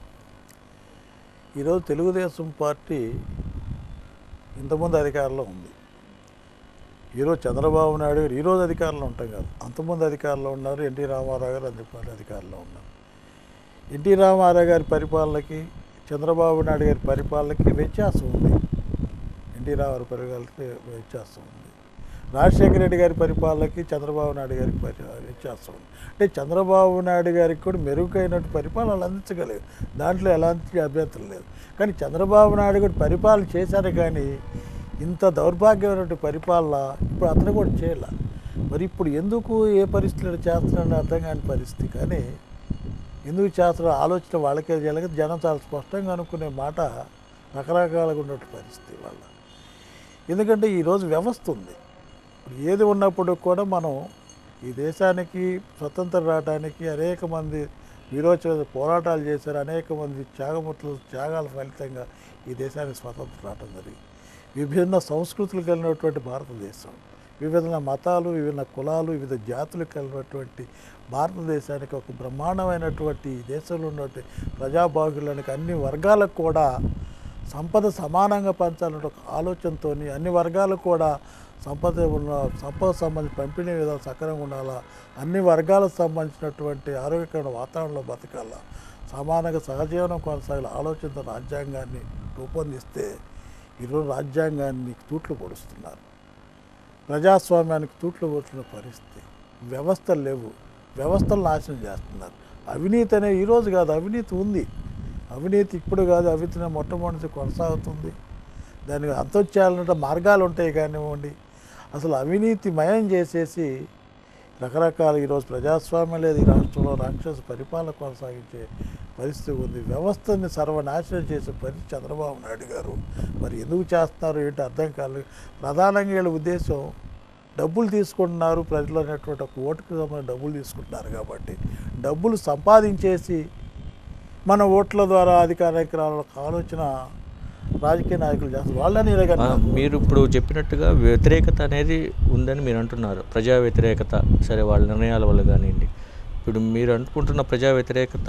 ఈరోజు తెలుగుదేశం పార్టీ ఇంతకుముందు అధికారంలో ఉంది ఈరోజు చంద్రబాబు నాయుడు గారు ఈరోజు అధికారంలో ఉంటాం కాదు అంతకుముందు అధికారంలో ఉన్నారు ఎన్టీ రామారావు గారు అందుపాటు అధికారంలో ఉన్నారు ఎన్టీ రామారావు గారి పరిపాలనకి చంద్రబాబు నాయుడు గారి పరిపాలనకి వ్యత్యాసం ఉంది ఎన్టీ రామారావు పరిపాలనకి వ్యత్యాసం ఉంది రాజశేఖర రెడ్డి గారి పరిపాలనకి చంద్రబాబు నాయుడు గారికి పరి వ్యత్యాసం ఉంది అంటే చంద్రబాబు నాయుడు గారికి కూడా మెరుగైనట్టు పరిపాలన అందించగలేదు దాంట్లో ఎలాంటి అభ్యంతరం లేదు కానీ చంద్రబాబు నాయుడు కూడా పరిపాలన చేశారు కానీ ఇంత దౌర్భాగ్యమైనటువంటి పరిపాలన ఇప్పుడు అతను కూడా చేయాల మరి ఇప్పుడు ఎందుకు ఏ పరిస్థితులు చేస్తున్నాడని అర్థం కాని పరిస్థితి కానీ ఎందుకు చేస్తున్న ఆలోచన వాళ్ళకే చేయాలి జనం చాలా స్పష్టంగా అనుకునే మాట రకరకాలుగా ఉన్నట్టు పరిస్థితి వాళ్ళ ఎందుకంటే ఈరోజు వ్యవస్థ ఉంది ఇప్పుడు ఏది ఉన్నప్పుడు కూడా మనం ఈ దేశానికి స్వతంత్రం రావడానికి అనేక మంది విరోచన పోరాటాలు చేశారు అనేక మంది త్యాగముట్లు త్యాగాల ఫలితంగా ఈ దేశానికి స్వతంత్రం రావడం జరిగింది విభిన్న సంస్కృతులు కలిగినటువంటి భారతదేశం వివిధ మతాలు వివిధ కులాలు వివిధ జాతులు కలిగినటువంటి భారతదేశానికి ఒక బ్రహ్మాండమైనటువంటి ఈ దేశంలో ఉన్నటువంటి ప్రజాబాహుల్యానికి అన్ని వర్గాలకు కూడా సంపద సమానంగా పంచాలనే ఒక ఆలోచనతో అన్ని వర్గాలకు కూడా సంపద ఉన్న సంపద సంబంధించి పంపిణీ విధాలు సక్రమంగా ఉండాలా అన్ని వర్గాలకు సంబంధించినటువంటి ఆరోగ్యకరమైన వాతావరణంలో బతకాలా సమానంగా సహజీవనం కొనసాగాల ఆలోచనతో రాజ్యాంగాన్ని రూపొందిస్తే ఈరోజు రాజ్యాంగాన్ని తూట్లు పొడుస్తున్నారు ప్రజాస్వామ్యానికి తూట్లు పొడుతున్న పరిస్థితి వ్యవస్థలు లేవు వ్యవస్థలు నాశనం చేస్తున్నారు అవినీతి అనేది ఈరోజు కాదు అవినీతి ఉంది అవినీతి ఇప్పుడు కాదు అవినీతి మొట్టమొదటి కొనసాగుతుంది దానికి అంతొచ్చేయాలంటే మార్గాలు ఉంటాయి కానివ్వండి అసలు అవినీతి మయం చేసేసి రకరకాల ఈరోజు ప్రజాస్వామ్యం లేదు ఈ రాష్ట్రంలో రాక్షస పరిపాలన కొనసాగించే పరిస్థితి ఉంది వ్యవస్థని సర్వనాశనం చేసే పరిస్థితి చంద్రబాబు నాయుడు గారు మరి ఎందుకు చేస్తున్నారు ఏంటి అర్థం కాలేదు ప్రధానంగా వీళ్ళ ఉద్దేశం డబ్బులు తీసుకుంటున్నారు ప్రజలు అనేటువంటి ఒక ఓటుకు సంబంధించిన డబ్బులు తీసుకుంటున్నారు కాబట్టి డబ్బులు సంపాదించేసి మన ఓట్ల ద్వారా అధికారానికి రావాలన్న ఆలోచన రాజకీయ నాయకులు చేస్తారు వాళ్ళని ఆ, ఇలాగ మీరు ఇప్పుడు చెప్పినట్టుగా వ్యతిరేకత అనేది ఉందని మీరు అంటున్నారు ప్రజా వ్యతిరేకత సరే వాళ్ళ నిర్ణయాల వల్ల కానివ్వండి ఇప్పుడు మీరు అనుకుంటున్న ప్రజా వ్యతిరేకత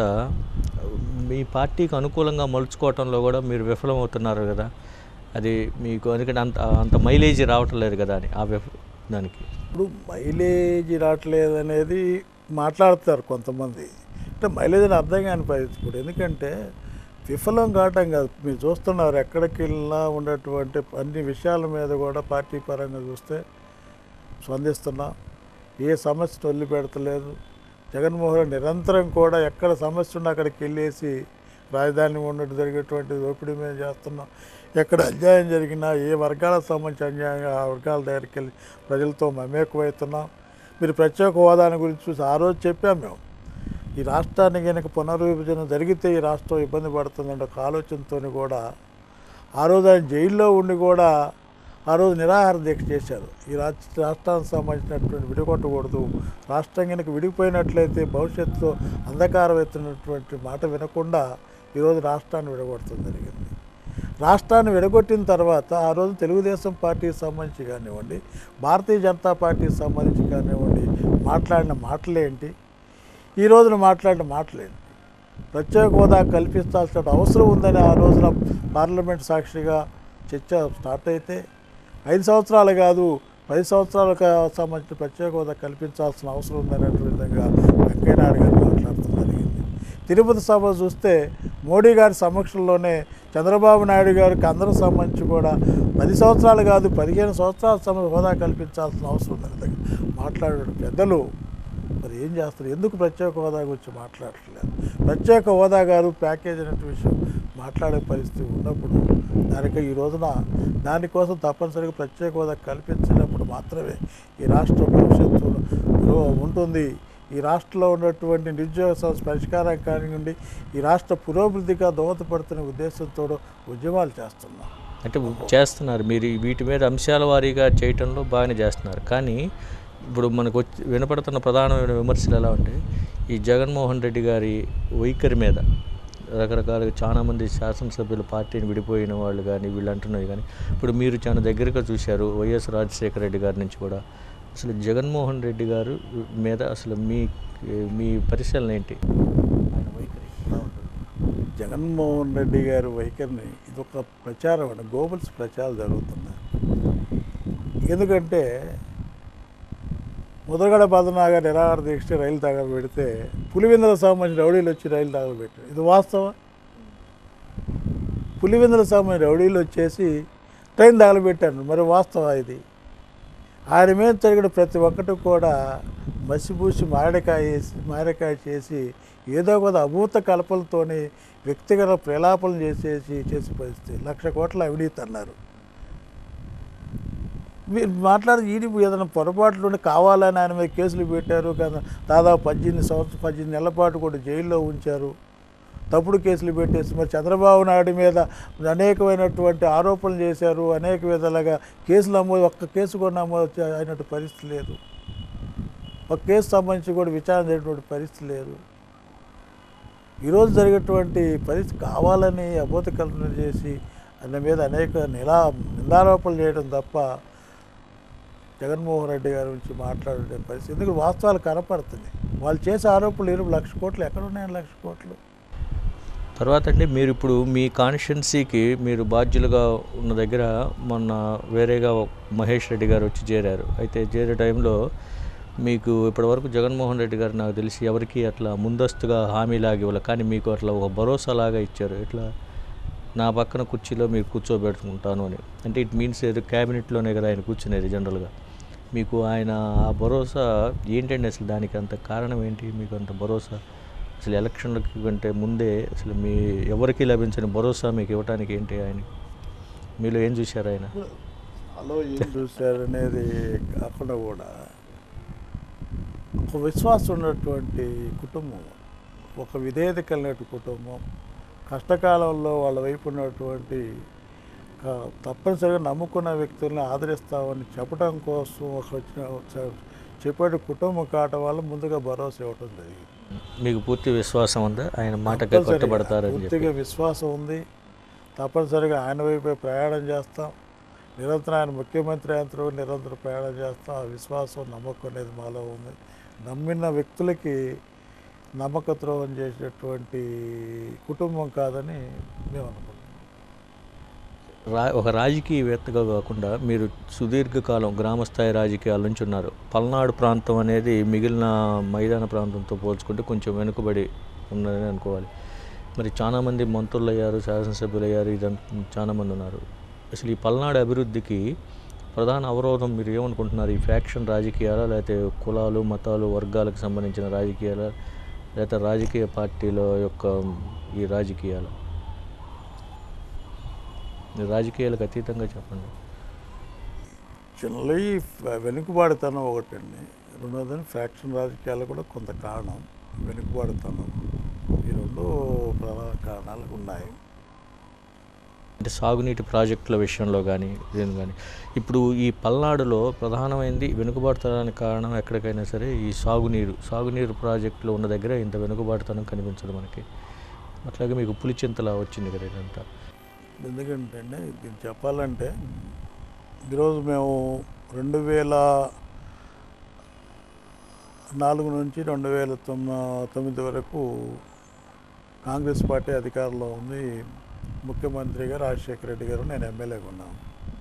మీ పార్టీకి అనుకూలంగా మలుచుకోవటంలో కూడా మీరు విఫలమవుతున్నారు కదా అది మీకు ఎందుకంటే అంత అంత మైలేజ్ రావటం లేదు కదా అని ఆ విఫ దానికి ఇప్పుడు మైలేజ్ రావట్లేదు అనేది మాట్లాడతారు కొంతమంది అంటే మైలేజ్ అని అర్థం కాని పరిస్థితి ఇప్పుడు ఎందుకంటే విఫలం కావటం కాదు మీరు చూస్తున్నారు ఎక్కడికి వెళ్ళినా ఉన్నటువంటి అన్ని విషయాల మీద కూడా పార్టీ పరంగా చూస్తే స్పందిస్తున్నాం ఏ సమస్యను వదిలిపెడతలేదు జగన్మోహన్ రెడ్డి నిరంతరం కూడా ఎక్కడ సమస్య ఉన్నా అక్కడికి వెళ్ళేసి రాజధాని ఉన్నట్టు జరిగేటువంటి దోపిడీ మీద చేస్తున్నాం ఎక్కడ అన్యాయం జరిగినా ఏ వర్గాలకు సంబంధించి అన్యాయంగా ఆ వర్గాల దగ్గరికి వెళ్ళి ప్రజలతో మమేకమవుతున్నాం మీరు ప్రత్యేక హోదాని గురించి చూసి ఆ రోజు చెప్పాం మేము ఈ రాష్ట్రానికి కనుక పునర్విభజన జరిగితే ఈ రాష్ట్రం ఇబ్బంది పడుతుందంటే ఒక ఆలోచనతో కూడా ఆ రోజు ఆయన జైల్లో ఉండి కూడా ఆ రోజు నిరాహార దీక్ష చేశారు ఈ రాష్ట్ర రాష్ట్రానికి సంబంధించినటువంటి విడిగొట్టకూడదు రాష్ట్రం కనుక విడిపోయినట్లయితే భవిష్యత్తులో అంధకారం ఎత్తున్నటువంటి మాట వినకుండా ఈరోజు రాష్ట్రాన్ని విడగొట్టడం జరిగింది రాష్ట్రాన్ని విడగొట్టిన తర్వాత ఆ రోజు తెలుగుదేశం పార్టీకి సంబంధించి కానివ్వండి భారతీయ జనతా పార్టీకి సంబంధించి కానివ్వండి మాట్లాడిన మాటలేంటి ఈ రోజున మాట్లాడిన మాటలేంటి ప్రత్యేక హోదా కల్పించాల్సిన అవసరం ఉందని ఆ రోజున పార్లమెంట్ సాక్షిగా చర్చ స్టార్ట్ అయితే ఐదు సంవత్సరాలు కాదు పది సంవత్సరాలకు సంబంధించిన ప్రత్యేక హోదా కల్పించాల్సిన అవసరం ఉందనేటువంటి విధంగా వెంకయ్యనాయుడు గారు మాట్లాడటం జరిగింది తిరుపతి సభ చూస్తే మోడీ గారి సమక్షంలోనే చంద్రబాబు నాయుడు గారికి అందరూ సంబంధించి కూడా పది సంవత్సరాలు కాదు పదిహేను సంవత్సరాల సమయం హోదా కల్పించాల్సిన అవసరం ఉందని విధంగా మాట్లాడే పెద్దలు మరి ఏం చేస్తారు ఎందుకు ప్రత్యేక హోదా గురించి మాట్లాడట్లేదు ప్రత్యేక హోదా గారు ప్యాకేజ్ అనే విషయం మాట్లాడే పరిస్థితి ఉన్నప్పుడు దానికి ఈ రోజున దానికోసం తప్పనిసరిగా ప్రత్యేక హోదా కల్పించినప్పుడు మాత్రమే ఈ రాష్ట్ర భవిష్యత్తు పురో- ఉంటుంది ఈ రాష్ట్రంలో ఉన్నటువంటి నిరుద్యోగ సమస్య పరిష్కారం కానివ్వండి ఈ రాష్ట్ర పురోభివృద్ధిగా దోహదపడుతున్న ఉద్దేశంతో ఉద్యమాలు చేస్తున్నాం అంటే చేస్తున్నారు మీరు ఈ వీటి మీద అంశాల వారీగా చేయటంలో బాగానే చేస్తున్నారు కానీ ఇప్పుడు మనకు వచ్చి వినపడుతున్న ప్రధానమైన విమర్శలు ఎలా ఉంటాయి ఈ జగన్మోహన్ రెడ్డి గారి వైఖరి మీద రకరకాలుగా చాలామంది శాసనసభ్యులు పార్టీని విడిపోయిన వాళ్ళు కానీ వీళ్ళు అంటున్నవి కానీ ఇప్పుడు మీరు చాలా దగ్గరగా చూశారు వైఎస్ రాజశేఖర రెడ్డి గారి నుంచి కూడా అసలు జగన్మోహన్ రెడ్డి గారు మీద అసలు మీ మీ పరిశీలన ఏంటి ఆయన వైఖరి ఎలా ఉంటుంది? జగన్మోహన్ రెడ్డి గారి వైఖరిని ఇది ఒక ప్రచారం అండి గోబల్స్ ప్రచారాలు జరుగుతున్నాయి ఎందుకంటే ముద్రగడ పద్మనాగ నిరాహార దీక్ష రైలు తగలబెడితే పులివెందులకు సంబంధించిన రౌడీలు వచ్చి రైలు తగలబెట్టారు ఇది వాస్తవం పులివెందులకు సంబంధించిన రౌడీలు వచ్చేసి ట్రైన్ తగలబెట్టారు మరి వాస్తవం ఇది ఆయన మీద జరిగిన ప్రతి ఒక్కటి కూడా మసిపూసి మారడికాయ వేసి మారడికాయ చేసి ఏదో ఒక అభూత కల్పలతోని వ్యక్తిగత ప్రలాపనలు చేసేసి చేసే పరిస్థితి లక్ష కోట్ల అవినీతి అన్నారు మీరు మాట్లాడి ఈడి ఏదైనా పొరపాట్లు ఉండి కావాలని ఆయన మీద కేసులు పెట్టారు కదా దాదాపు పద్దెనిమిది సంవత్సరం పద్దెనిమిది నెలల పాటు కూడా జైల్లో ఉంచారు తప్పుడు కేసులు పెట్టేసి మరి చంద్రబాబు నాయుడు మీద అనేకమైనటువంటి ఆరోపణలు చేశారు అనేక విధాలుగా కేసులు నమోదు ఒక్క కేసు కూడా నమోదు చే- అయినట్టు పరిస్థితి లేదు ఒక కేసు సంబంధించి కూడా విచారణ జరిగినటువంటి పరిస్థితి లేదు ఈరోజు జరిగేటువంటి పరిస్థితి కావాలని అబోధ కల్పన చేసి ఆయన మీద అనేక నిలా నిందారోపణలు చేయడం తప్ప జగన్మోహన్ రెడ్డి గారి గురించి మాట్లాడే పరిస్థితి ఎందుకంటే వాస్తవాలు కనపడుతుంది వాళ్ళు చేసే ఆరోపణలు ఇరవై లక్ష కోట్లు ఎక్కడ ఉన్నాయి లక్ష కోట్లు తర్వాత అంటే మీరు ఇప్పుడు మీ కాన్స్టిట్యున్సీకి మీరు బాధ్యులుగా ఉన్న దగ్గర మొన్న వేరేగా మహేష్ రెడ్డి గారు వచ్చి చేరారు అయితే చేరే టైంలో మీకు ఇప్పటివరకు జగన్మోహన్ రెడ్డి గారు నాకు తెలిసి ఎవరికి అట్లా ముందస్తుగా హామీలాగా ఇవ్వాలి కానీ మీకు అట్లా ఒక భరోసా లాగా ఇచ్చారు ఇట్లా నా పక్కన కుర్చీలో మీరు కూర్చోబెట్టుకుంటాను అని అంటే ఇట్ మీన్స్ ఏదో క్యాబినెట్లోనే కదా ఆయన కూర్చునేది జనరల్గా మీకు ఆయన ఆ భరోసా ఏంటండి అసలు దానికి అంత కారణం ఏంటి మీకు అంత భరోసా అసలు ఎలక్షన్లకి కంటే ముందే అసలు మీ ఎవరికి లభించని భరోసా మీకు ఇవ్వడానికి ఏంటి ఆయన మీలో ఏం చూశారు ఆయన అలో ఏం చూశారనేది కాకుండా కూడా ఒక విశ్వాసం ఉన్నటువంటి కుటుంబం ఒక విధేయత కలిగినటువంటి కుటుంబం కష్టకాలంలో వాళ్ళ వైపు ఉన్నటువంటి క- తప్పనిసరిగా నమ్ముకున్న వ్యక్తుల్ని ఆదరిస్తామని చెప్పడం కోసం ఒక వచ్చిన వచ్చే- చెప్పే కుటుంబం కావటం వల్ల ముందుగా భరోసా ఇవ్వటం జరిగింది మీకు పూర్తి విశ్వాసం ఉందా ఆయన మాటకే తప్పనిసరిగా కట్టుబడతారని చెప్పి పూర్తిగా విశ్వాసం ఉంది తప్పనిసరిగా ఆయన వైపే ప్రయాణం చేస్తాం నిరంతరం ఆయన ముఖ్యమంత్రి అయ్యేంత నిరంతరం ప్రయాణం చేస్తాం ఆ విశ్వాసం నమ్మకం అనేది మాలో ఉంది నమ్మిన వ్యక్తులకి నమ్మక ద్రోహం చేసేటువంటి కుటుంబం కాదని మేము అనుకుంటున్నాం రా ఒక రాజకీయవేత్తగా కాకుండా మీరు సుదీర్ఘకాలం గ్రామస్థాయి రాజకీయాల నుంచి ఉన్నారు పల్నాడు ప్రాంతం అనేది మిగిలిన మైదాన ప్రాంతంతో పోల్చుకుంటే కొంచెం వెనుకబడి ఉన్నదని అనుకోవాలి మరి చాలామంది మంత్రులు అయ్యారు శాసనసభ్యులు అయ్యారు ఇదంతా చాలామంది ఉన్నారు అసలు ఈ పల్నాడు అభివృద్ధికి ప్రధాన అవరోధం మీరు ఏమనుకుంటున్నారు ఈ ఫ్యాక్షన్ రాజకీయాలా లేకపోతే కులాలు మతాలు వర్గాలకు సంబంధించిన రాజకీయాలా లేకపోతే రాజకీయ పార్టీల యొక్క ఈ రాజకీయాలు మీరు రాజకీయాలకు అతీతంగా చెప్పండి చిన్నలో ఈ ఫ- వెనుకబాటుతనం ఒకటండి రెండోది ఫ్యాక్షన్ రాజకీయాలు కూడా కొంత కారణం వెనుకబాటుతనం ఈ రెండు ప్రధాన కారణాలు ఉన్నాయి అంటే సాగునీటి ప్రాజెక్టుల విషయంలో కానీ దేని కానీ ఇప్పుడు ఈ పల్నాడులో ప్రధానమైనది వెనుకబాటుతనానికి కారణం ఎక్కడికైనా సరే ఈ సాగునీరు సాగునీరు ప్రాజెక్టులు ఉన్న దగ్గర ఇంత వెనుకబాటుతనం కనిపించదు మనకి అట్లాగే మీకు పులిచింతలా వచ్చింది కదా ఇదంతా ఎందుకంటే అండి ఇది చెప్పాలంటే ఈరోజు మేము రెండు వేల నాలుగు నుంచి రెండు వేల తొమ్మిది తొమ్మిది వరకు కాంగ్రెస్ పార్టీ అధికారంలో ఉంది ముఖ్యమంత్రిగా రాజశేఖర రెడ్డి గారు నేను ఎమ్మెల్యేగా ఉన్నాను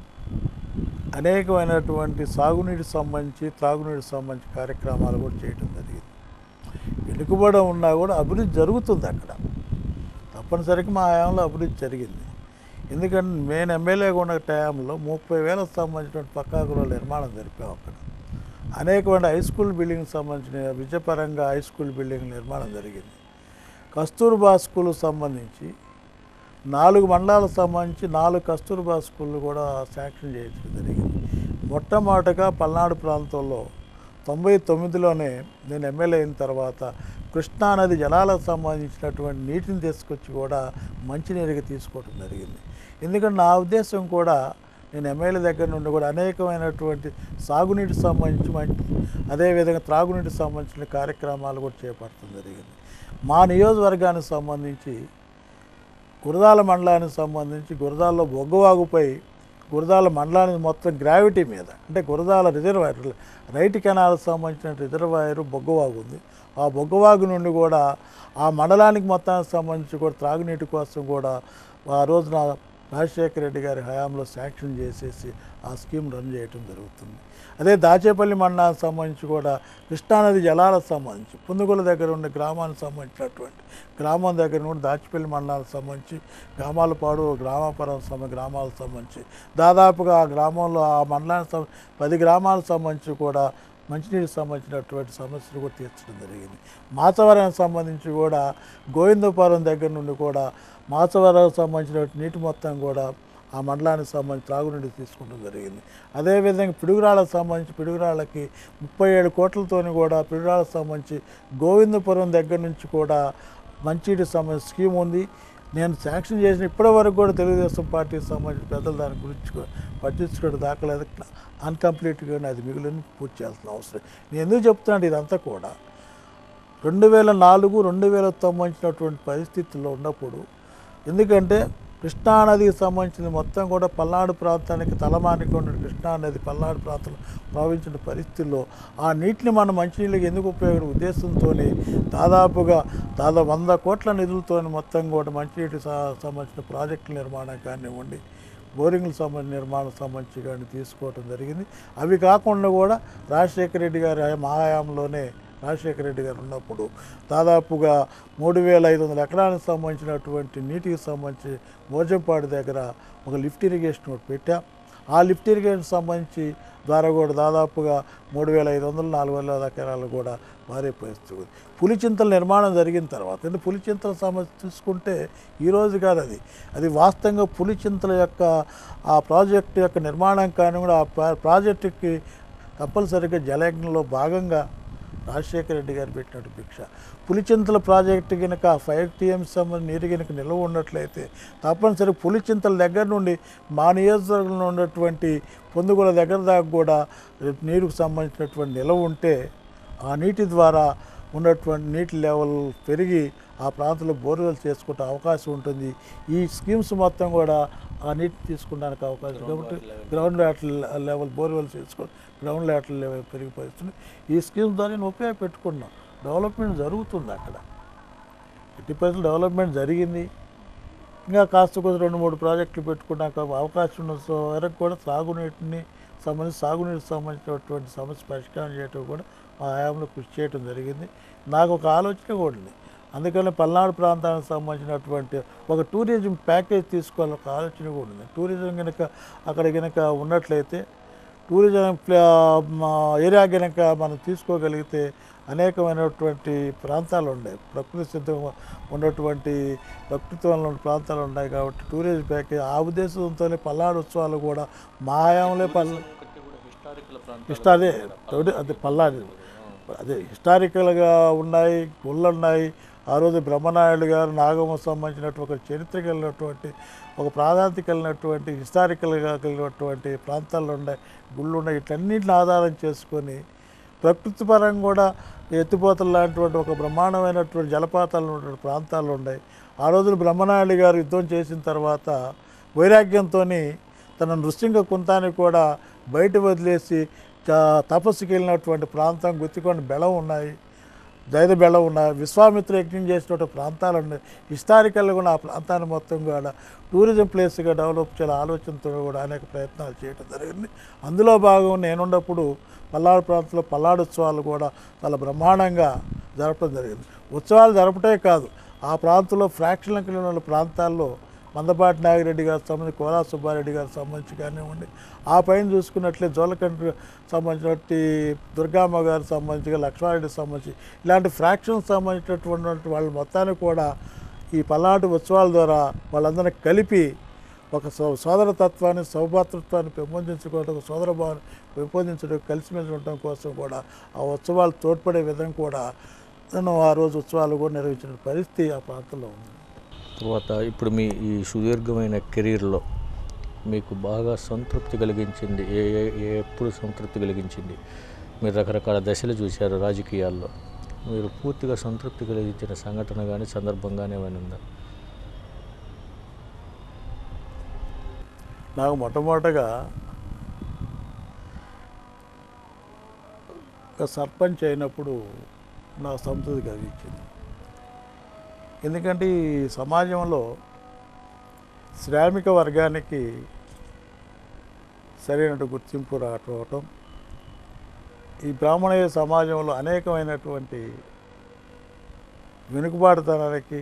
అనేకమైనటువంటి సాగునీటికి సంబంధించి త్రాగునీటికి సంబంధించి కార్యక్రమాలు కూడా చేయడం జరిగింది వెనుకబడి ఉన్నా కూడా అభివృద్ధి జరుగుతుంది అక్కడ తప్పనిసరిగా మా హయాంలో అభివృద్ధి జరిగింది ఎందుకంటే నేను ఎమ్మెల్యేగా ఉన్న టైంలో ముప్పై వేలకు సంబంధించిన పక్కా గృహాల నిర్మాణం జరిపాం అక్కడ అనేకమైన హై స్కూల్ బిల్డింగ్ సంబంధించిన విద్యాపరంగా హై స్కూల్ బిల్డింగ్ నిర్మాణం జరిగింది కస్తూర్బా స్కూల్ సంబంధించి నాలుగు మండలాలకు సంబంధించి నాలుగు కస్తూర్బా స్కూళ్ళు కూడా శాంక్షన్ చేయించడం జరిగింది మొట్టమొదటగా పల్నాడు ప్రాంతంలో తొంభై తొమ్మిదిలోనే నేను ఎమ్మెల్యే అయిన తర్వాత కృష్ణానది జలాలకు సంబంధించినటువంటి నీటిని తీసుకొచ్చి కూడా మంచినీరుగా తీసుకోవడం జరిగింది ఎందుకంటే నా ఉద్దేశం కూడా నేను ఎమ్మెల్యే దగ్గర నుండి కూడా అనేకమైనటువంటి సాగునీటికి సంబంధించి మంచి అదేవిధంగా త్రాగునీటికి సంబంధించిన కార్యక్రమాలు కూడా చేపట్టడం జరిగింది మా నియోజకవర్గానికి సంబంధించి గురదాల మండలానికి సంబంధించి గురదాల్లో బొగ్గవాగుపై గురదాల మండలానికి మొత్తం గ్రావిటీ మీద అంటే గురదాల రిజర్వాయర్ రైట్ కెనాల్కి సంబంధించిన రిజర్వాయర్ బొగ్గవాగు ఉంది ఆ బొగ్గవాగు నుండి కూడా ఆ మండలానికి మొత్తానికి సంబంధించి కూడా త్రాగునీటి కోసం కూడా ఆ రోజున రాజశేఖర రెడ్డి గారి హయాంలో శాంక్షన్ చేసేసి ఆ స్కీమ్ రన్ చేయటం జరుగుతుంది అదే దాచేపల్లి మండలానికి సంబంధించి కూడా కృష్ణానది జలాలకు సంబంధించి పుందుగుల దగ్గర ఉండే గ్రామానికి సంబంధించినటువంటి గ్రామం దగ్గర నుండి దాచిపల్లి మండలానికి సంబంధించి గ్రామాలపాడు గ్రామాపురం సమ గ్రామాలకు సంబంధించి దాదాపుగా ఆ గ్రామంలో ఆ మండలానికి సం- పది గ్రామాలకు సంబంధించి కూడా మంచినీటికి సంబంధించినటువంటి సమస్యలు కూడా తీర్చడం జరిగింది మాచవరానికి సంబంధించి కూడా గోవిందపురం దగ్గర నుండి కూడా మాచవరానికి సంబంధించిన నీటి మొత్తం కూడా ఆ మండలానికి సంబంధించి త్రాగునీటి తీసుకోవడం జరిగింది అదేవిధంగా పిడుగురాళ్ళకు సంబంధించి పిడుగురాళ్ళకి ముప్పై ఏడు కోట్లతోని కూడా పిడుగురాళ్ళకు సంబంధించి గోవిందపురం దగ్గర నుంచి కూడా మంచినీటి సంబంధించి స్కీమ్ ఉంది నేను శాంక్షన్ చేసిన ఇప్పటి వరకు కూడా తెలుగుదేశం పార్టీకి సంబంధించిన పెద్దలు దాని గురించి కూడా పట్టించుకోవడం దాఖలేదు అన్కంప్లీట్గా అది మిగిలిన పూర్తి చేయాల్సిన అవసరం నేను ఎందుకు చెప్తున్నాను ఇదంతా కూడా రెండు వేల నాలుగు రెండు వేల సంబంధించినటువంటి పరిస్థితుల్లో ఉన్నప్పుడు ఎందుకంటే కృష్ణానదికి సంబంధించిన మొత్తం కూడా పల్నాడు ప్రాంతానికి తలమానికి ఉన్న కృష్ణానది పల్నాడు ప్రాంతంలో ప్రవహించిన పరిస్థితుల్లో ఆ నీటిని మనం మంచినీళ్ళకి ఎందుకు ఉపయోగపడే ఉద్దేశంతో దాదాపుగా దాదాపు వంద కోట్ల నిధులతో మొత్తం కూడా మంచినీటి స- సంబంధించిన ప్రాజెక్టుల నిర్మాణం కానివ్వండి బోరింగ్ల సంబంధించిన నిర్మాణం సంబంధించి కానీ తీసుకోవడం జరిగింది అవి కాకుండా కూడా రాజశేఖర రెడ్డి గారి హయా- మా హయాంలోనే రాజశేఖర రెడ్డి గారు ఉన్నప్పుడు దాదాపుగా మూడు వేల ఐదు వందల ఎకరాలకు సంబంధించినటువంటి నీటికి సంబంధించి మోజంపాడు దగ్గర ఒక లిఫ్ట్ ఇరిగేషన్ ఒకటి పెట్టాం ఆ లిఫ్ట్ ఇరిగేషన్ సంబంధించి ద్వారా కూడా దాదాపుగా మూడు వేల ఐదు వందలు నాలుగు వేల ఎకరాలు కూడా మారే పరిస్థితి ఉంది పులిచింతల నిర్మాణం జరిగిన తర్వాత అంటే పులిచింతల సమస్య చూసుకుంటే ఈ రోజు కాదు అది అది వాస్తవంగా పులిచింతల యొక్క ఆ ప్రాజెక్టు యొక్క నిర్మాణం కానీ కూడా ఆ ప్రా- ప్రాజెక్టుకి తప్పనిసరిగా జలయజ్ఞంలో భాగంగా రాజశేఖర రెడ్డి గారు పెట్టినట్టు భిక్ష పులిచింతల ప్రాజెక్టు కనుక ఫైవ్ టీఎంసీ సంబంధించి నీరు కనుక నిల్వ ఉన్నట్లయితే తప్పనిసరి పులిచింతల దగ్గర నుండి మా నియోజకవర్గంలో ఉన్నటువంటి పొందుగుల దగ్గర దాకా కూడా నీరుకు సంబంధించినటువంటి నిల్వ ఉంటే ఆ నీటి ద్వారా ఉన్నటువంటి నీటి లెవెల్ పెరిగి ఆ ప్రాంతంలో బోర్వెల్ చేసుకుంటే అవకాశం ఉంటుంది ఈ స్కీమ్స్ మొత్తం కూడా ఆ నీటి తీసుకోవడానికి అవకాశం కాబట్టి గ్రౌండ్ వాటర్ లెవెల్ బోర్వెల్ చేసుకో గ్రౌండ్ వాటర్ లెవెల్ పెరిగిపోతుంది ఈ స్కీమ్స్ ద్వారా నేను ఉపయోగపెట్టుకున్నాం డెవలప్మెంట్ జరుగుతుంది అక్కడ ఎట్టి పరిస్థితులు డెవలప్మెంట్ జరిగింది ఇంకా కాస్త కొద్ది రెండు మూడు ప్రాజెక్టులు పెట్టుకున్నాక అవకాశం ఉన్న సో వరకు కూడా సాగునీటిని సంబంధించి సాగునీటికి సంబంధించినటువంటి సమస్య పరిష్కారం చేయటం కూడా మా హయాంలో కృషి చేయడం జరిగింది నాకు ఒక ఆలోచన కూడా ఉంది అందుకని పల్నాడు ప్రాంతానికి సంబంధించినటువంటి ఒక టూరిజం ప్యాకేజ్ తీసుకోవాలని ఒక ఆలోచన కూడా ఉంది టూరిజం కనుక అక్కడ కనుక ఉన్నట్లయితే టూరిజం ప్లా- మా ఏరియా కనుక మనం తీసుకోగలిగితే అనేకమైనటువంటి ప్రాంతాలు ఉన్నాయి ప్రకృతి సిద్ధంగా ఉన్నటువంటి ప్రకృతిలో ఉన్న ప్రాంతాలు ఉన్నాయి కాబట్టి టూరిజం ప్యాకేజ్ ఆ ఉద్దేశంతోనే పల్నాడు ఉత్సవాలు కూడా మా హయాంలో పల్ హిస్టారీ తోటి అది పల్లాది అదే హిస్టారికల్గా ఉన్నాయి గుళ్ళు ఉన్నాయి ఆ రోజు బ్రహ్మనాయుడు గారు నాగమ్మ సంబంధించినటువంటి ఒక చరిత్ర కలిగినటువంటి ఒక ప్రాధాన్యత కలిగినటువంటి హిస్టారికల్గా కలిగినటువంటి ప్రాంతాలు ఉన్నాయి గుళ్ళు ఉన్నాయి వీటన్నిటిని ఆధారం చేసుకొని ప్రకృతి పరంగా కూడా ఎత్తిపోతలు లాంటివంటి ఒక బ్రహ్మాండమైనటువంటి జలపాతాలు ఉన్నటువంటి ప్రాంతాలు ఉన్నాయి ఆ రోజున బ్రహ్మనాయుడు గారు యుద్ధం చేసిన తర్వాత వైరాగ్యంతో తన నృసింగ కుంతాన్ని కూడా బయట వదిలేసి చ- తపస్సుకి వెళ్ళినటువంటి ప్రాంతం గుత్తికొండ బెళం ఉన్నాయి జైద బెళం ఉన్నాయి విశ్వామిత్ర యజ్ఞం చేసినటువంటి ప్రాంతాలు ఉన్నాయి హిస్టారికల్గా కూడా ఆ ప్రాంతాన్ని మొత్తం కూడా టూరిజం ప్లేస్గా డెవలప్ చేయాలి ఆలోచనతో కూడా అనేక ప్రయత్నాలు చేయడం జరిగింది అందులో భాగం నేనున్నప్పుడు పల్నాడు ప్రాంతంలో పల్నాడు ఉత్సవాలు కూడా చాలా బ్రహ్మాండంగా జరపడం జరిగింది ఉత్సవాలు జరపటే కాదు ఆ ప్రాంతంలో ఫ్రాక్షన్ల కలిగిన ఉన్న ప్రాంతాల్లో మందపాటి నాగిరెడ్డి గారికి సంబంధించి కోలా సుబ్బారెడ్డి గారికి సంబంధించి కానివ్వండి ఆ పైన చూసుకున్నట్లే జోలకండ్రి సంబంధించినటువంటి దుర్గామ్మ గారికి సంబంధించి లక్ష్మారెడ్డికి సంబంధించి ఇలాంటి ఫ్రాక్షన్కి సంబంధించినటువంటి వాళ్ళ మొత్తాన్ని కూడా ఈ పల్నాటి ఉత్సవాల ద్వారా వాళ్ళందరినీ కలిపి ఒక సో సోదరతత్వాన్ని సౌభాతృత్వాన్ని పెంపొందించుకోవడం సోదర భావాన్ని పెంపొందించడం కలిసిమెలిసి ఉండటం కోసం కూడా ఆ ఉత్సవాలు తోడ్పడే విధంగా కూడా నేను ఆ రోజు ఉత్సవాలు కూడా నిర్వహించిన పరిస్థితి ఆ ప్రాంతంలో ఉంది తర్వాత ఇప్పుడు మీ ఈ సుదీర్ఘమైన కెరీర్లో మీకు బాగా సంతృప్తి కలిగించింది ఏ ఏ ఏ ఎప్పుడు సంతృప్తి కలిగించింది మీరు రకరకాల దశలు చూశారు రాజకీయాల్లో మీరు పూర్తిగా సంతృప్తి కలిగించిన సంఘటన కానీ సందర్భం కానీ ఏమైనా ఉందా నాకు మొట్టమొదటగా ఒక సర్పంచ్ అయినప్పుడు నా సంతృప్తి కలిగించింది ఎందుకంటే ఈ సమాజంలో శ్రామిక వర్గానికి సరైన గుర్తింపు రావటం ఈ బ్రాహ్మణీయ సమాజంలో అనేకమైనటువంటి వెనుకబాటుతనానికి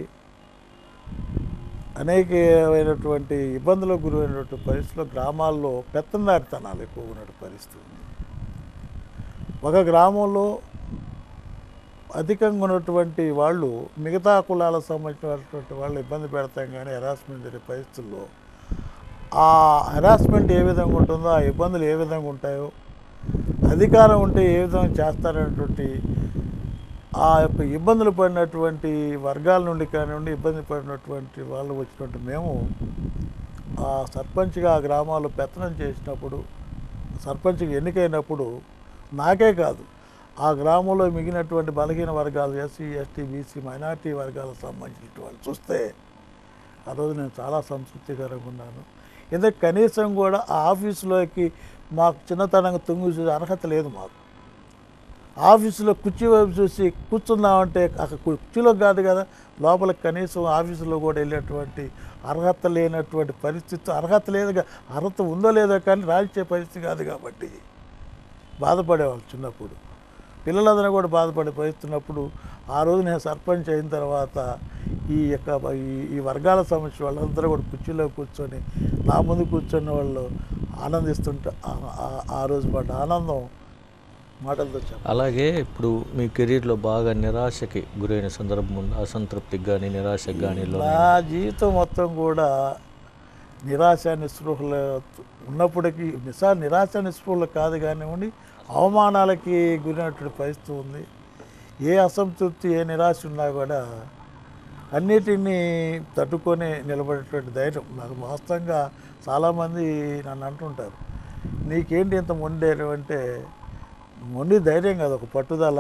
అనేకమైనటువంటి ఇబ్బందులకు గురైనటువంటి పరిస్థితుల్లో గ్రామాల్లో పెత్తందారితనాలు ఎక్కువ ఉన్నటువంటి పరిస్థితి ఉంది ఒక గ్రామంలో అధికంగా ఉన్నటువంటి వాళ్ళు మిగతా కులాలకు సంబంధించినటువంటి వాళ్ళు ఇబ్బంది పెడతాం కానీ హెరాస్మెంట్ జరిగే పరిస్థితుల్లో ఆ హెరాస్మెంట్ ఏ విధంగా ఉంటుందో ఆ ఇబ్బందులు ఏ విధంగా ఉంటాయో అధికారం ఉంటే ఏ విధంగా చేస్తారనేటువంటి ఆ యొక్క ఇబ్బందులు పడినటువంటి వర్గాల నుండి కానివ్వండి ఇబ్బంది పడినటువంటి వాళ్ళు వచ్చినటువంటి మేము ఆ సర్పంచ్గా ఆ గ్రామాల్లో పెత్తనం చేసినప్పుడు సర్పంచ్గా ఎన్నికైనప్పుడు నాకే కాదు ఆ గ్రామంలో మిగిలినటువంటి బలహీన వర్గాలు ఎస్సీ ఎస్టీ బీసీ మైనార్టీ వర్గాలకు సంబంధించిన వాళ్ళు చూస్తే ఆ రోజు నేను చాలా సంతృప్తికరంగా ఉన్నాను ఎందుకంటే కనీసం కూడా ఆ ఆఫీసులోకి మాకు చిన్నతనంగా తుంగి చూసే అర్హత లేదు మాకు ఆఫీసులో కుర్చీ వైపు చూసి కూర్చుందామంటే అక్కడ కుర్చీలో కాదు కదా లోపల కనీసం ఆఫీసులో కూడా వెళ్ళేటువంటి అర్హత లేనటువంటి పరిస్థితి అర్హత లేదు అర్హత ఉందో లేదో కానీ రాల్చే పరిస్థితి కాదు కాబట్టి బాధపడేవాళ్ళు చిన్నప్పుడు పిల్లలందరూ కూడా బాధపడే పరిస్థితి ఉన్నప్పుడు ఆ రోజు నేను సర్పంచ్ అయిన తర్వాత ఈ యొక్క ఈ- ఈ వర్గాల సమస్య వాళ్ళందరూ కూడా కుర్చీలో కూర్చొని నా ముందు కూర్చొని వాళ్ళు ఆనందిస్తుంటే ఆ- ఆ- ఆ రోజు పడ్డ ఆనందం మాటలతో చెప్పాలి అలాగే ఇప్పుడు మీ కెరీర్లో బాగా నిరాశకి గురైన సందర్భం ఉంది అసంతృప్తికి కానీ నిరాశకి కానీ నా జీవితం మొత్తం కూడా నిరాశ నిస్పృహలు ఉన్నప్పటికీ నిశా నిరాశ నిస్పృహలు కాదు కానివ్వండి అవమానాలకి గురైనటువంటి పరిస్థితి ఉంది ఏ అసంతృప్తి ఏ నిరాశ ఉన్నా కూడా అన్నిటినీ తట్టుకొని నిలబడేటువంటి ధైర్యం నాకు వాస్తవంగా చాలామంది నన్ను అంటుంటారు నీకేంటి ఇంత మొండేరు అంటే మొండి ధైర్యం కాదు ఒక పట్టుదల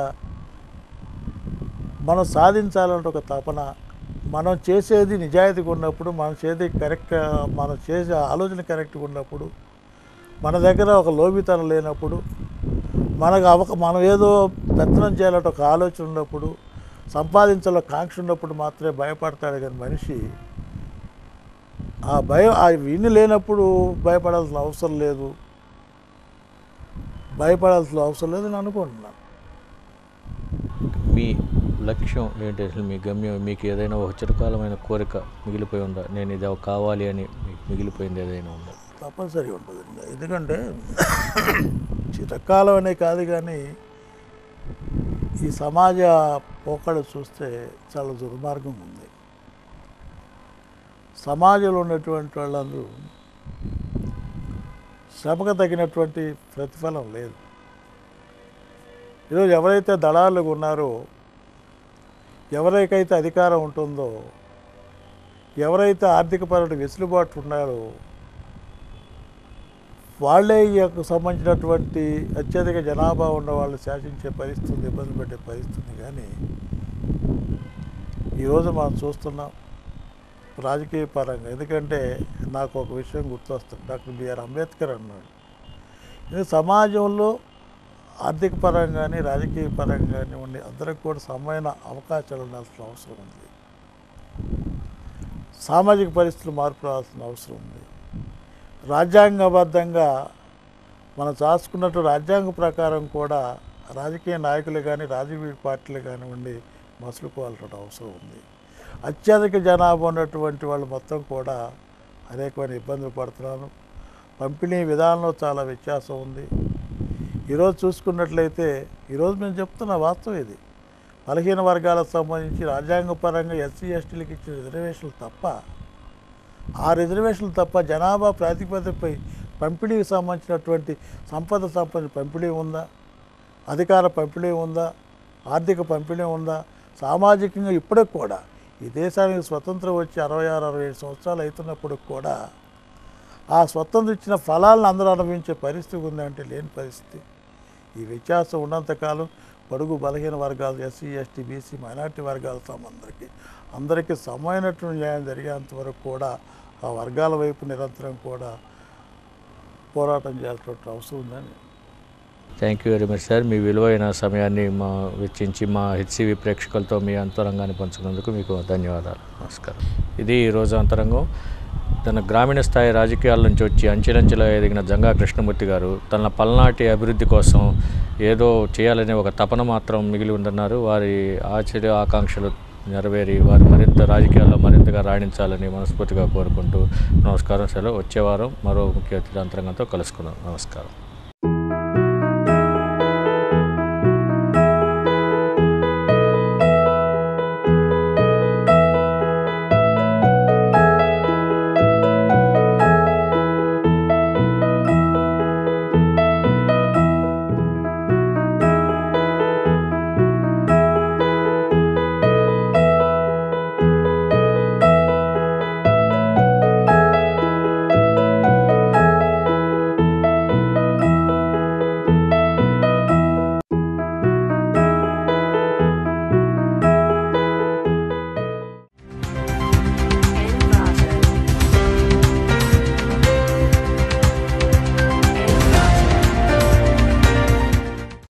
మనం సాధించాలంటే ఒక తపన మనం చేసేది నిజాయితీగా ఉన్నప్పుడు మనం చేసేది కరెక్ట్ మనం చేసే ఆలోచన కరెక్ట్గా ఉన్నప్పుడు మన దగ్గర ఒక లోబితనం లేనప్పుడు మనకు అవక మనం ఏదో పెత్తనం చేయాలంటే ఒక ఆలోచన ఉన్నప్పుడు సంపాదించాలో కాంక్ష ఉన్నప్పుడు మాత్రమే భయపడతాడు కానీ మనిషి ఆ భయం ఆ విని లేనప్పుడు భయపడాల్సిన అవసరం లేదు భయపడాల్సిన అవసరం లేదు నేను అనుకుంటున్నాను మీ లక్ష్యం ఏంటి అసలు మీ గమ్యం మీకు ఏదైనా ఒక చిరకాలమైన కోరిక మిగిలిపోయి ఉందా నేను ఇది కావాలి అని మీకు మిగిలిపోయింది ఏదైనా ఉందా తప్పనిసరిగా ఉంటుందండి ఎందుకంటే చిరకాలం అనే కాదు కానీ ఈ సమాజ పోకడ చూస్తే చాలా దుర్మార్గం ఉంది సమాజంలో ఉన్నటువంటి వాళ్ళందరూ శ్రమకు తగినటువంటి ప్రతిఫలం లేదు ఈరోజు ఎవరైతే దళాలు ఉన్నారో ఎవరికైతే అధికారం ఉంటుందో ఎవరైతే ఆర్థికపరమైన వెసులుబాటు ఉన్నారో వాళ్ళే ఈ యొక్క సంబంధించినటువంటి అత్యధిక జనాభా ఉన్న వాళ్ళు శాసించే పరిస్థితి ఉంది, ఇబ్బంది పెట్టే పరిస్థితి ఉంది కానీ ఈరోజు మనం చూస్తున్నాం రాజకీయ పరంగా ఎందుకంటే నాకు ఒక విషయం గుర్తొస్తుంది డాక్టర్ బిఆర్ అంబేద్కర్ అన్నాడు ఇది సమాజంలో ఆర్థిక పరంగా కానీ రాజకీయ పరంగా కానివ్వండి అందరికి కూడా సమైన అవకాశాలు ఉండాల్సిన అవసరం ఉంది సామాజిక పరిస్థితులు మార్పు రావాల్సిన అవసరం ఉంది రాజ్యాంగబద్ధంగా మనం చాసుకున్నట్టు రాజ్యాంగ ప్రకారం కూడా రాజకీయ నాయకులు కానీ రాజకీయ పార్టీలు కానివ్వండి మసులుకోవాల్సిన అవసరం ఉంది అత్యధిక జనాభా ఉన్నటువంటి వాళ్ళు మొత్తం కూడా అనేకమైన ఇబ్బందులు పడుతున్నారు పంపిణీ విధానంలో చాలా వ్యత్యాసం ఉంది ఈరోజు చూసుకున్నట్లయితే ఈరోజు మేము చెప్తున్న వాస్తవం ఇది బలహీన వర్గాలకు సంబంధించి రాజ్యాంగపరంగా ఎస్సీ ఎస్టీలకు ఇచ్చిన రిజర్వేషన్లు తప్ప ఆ రిజర్వేషన్లు తప్ప జనాభా ప్రాతిపదికపై పంపిణీకి సంబంధించినటువంటి సంపద సంపద పంపిణీ ఉందా అధికార పంపిణీ ఉందా ఆర్థిక పంపిణీ ఉందా సామాజికంగా ఇప్పటికి కూడా ఈ దేశానికి స్వతంత్రం వచ్చి అరవై ఆరు అరవై ఏడు సంవత్సరాలు అవుతున్నప్పటికి కూడా ఆ స్వతంత్రం ఇచ్చిన ఫలాలను అందరూ అనుభవించే పరిస్థితి ఉందంటే లేని పరిస్థితి ఈ వ్యత్యాసం ఉన్నంతకాలం పొడుగు బలహీన వర్గాలు ఎస్సీ ఎస్టీ బీసీ మైనార్టీ వర్గాల అందరికీ అందరికీ సమైనటువంటి న్యాయం జరిగేంత వరకు కూడా ఆ వర్గాల వైపు నిరంతరం కూడా పోరాటం చేయాల్సిన అవసరం ఉందని thank you very much sir మీ విలువైన సమయాన్ని మా వెచ్చించి మా హెచ్సివి ప్రేక్షకులతో మీ అంతరంగాన్ని పంచుకున్నందుకు మీకు ధన్యవాదాలు నమస్కారం ఇది ఈరోజు అంతరంగం తన గ్రామీణ స్థాయి రాజకీయాల నుంచి వచ్చి అంచెలంచెలుగా ఎదిగిన జంగా కృష్ణమూర్తి గారు తన పల్నాటి అభివృద్ధి కోసం ఏదో చేయాలనే ఒక తపన మాత్రం మిగిలి ఉందన్నారు వారి ఆశ్చర్య ఆకాంక్షలు నెరవేరి వారు మరింత రాజకీయాల్లో మరింతగా రాణించాలని మనస్ఫూర్తిగా కోరుకుంటూ నమస్కారం సెలవు వచ్చే వారం మరో ముఖ్య అతిథి అంతరంగంతో కలుసుకుందాం నమస్కారం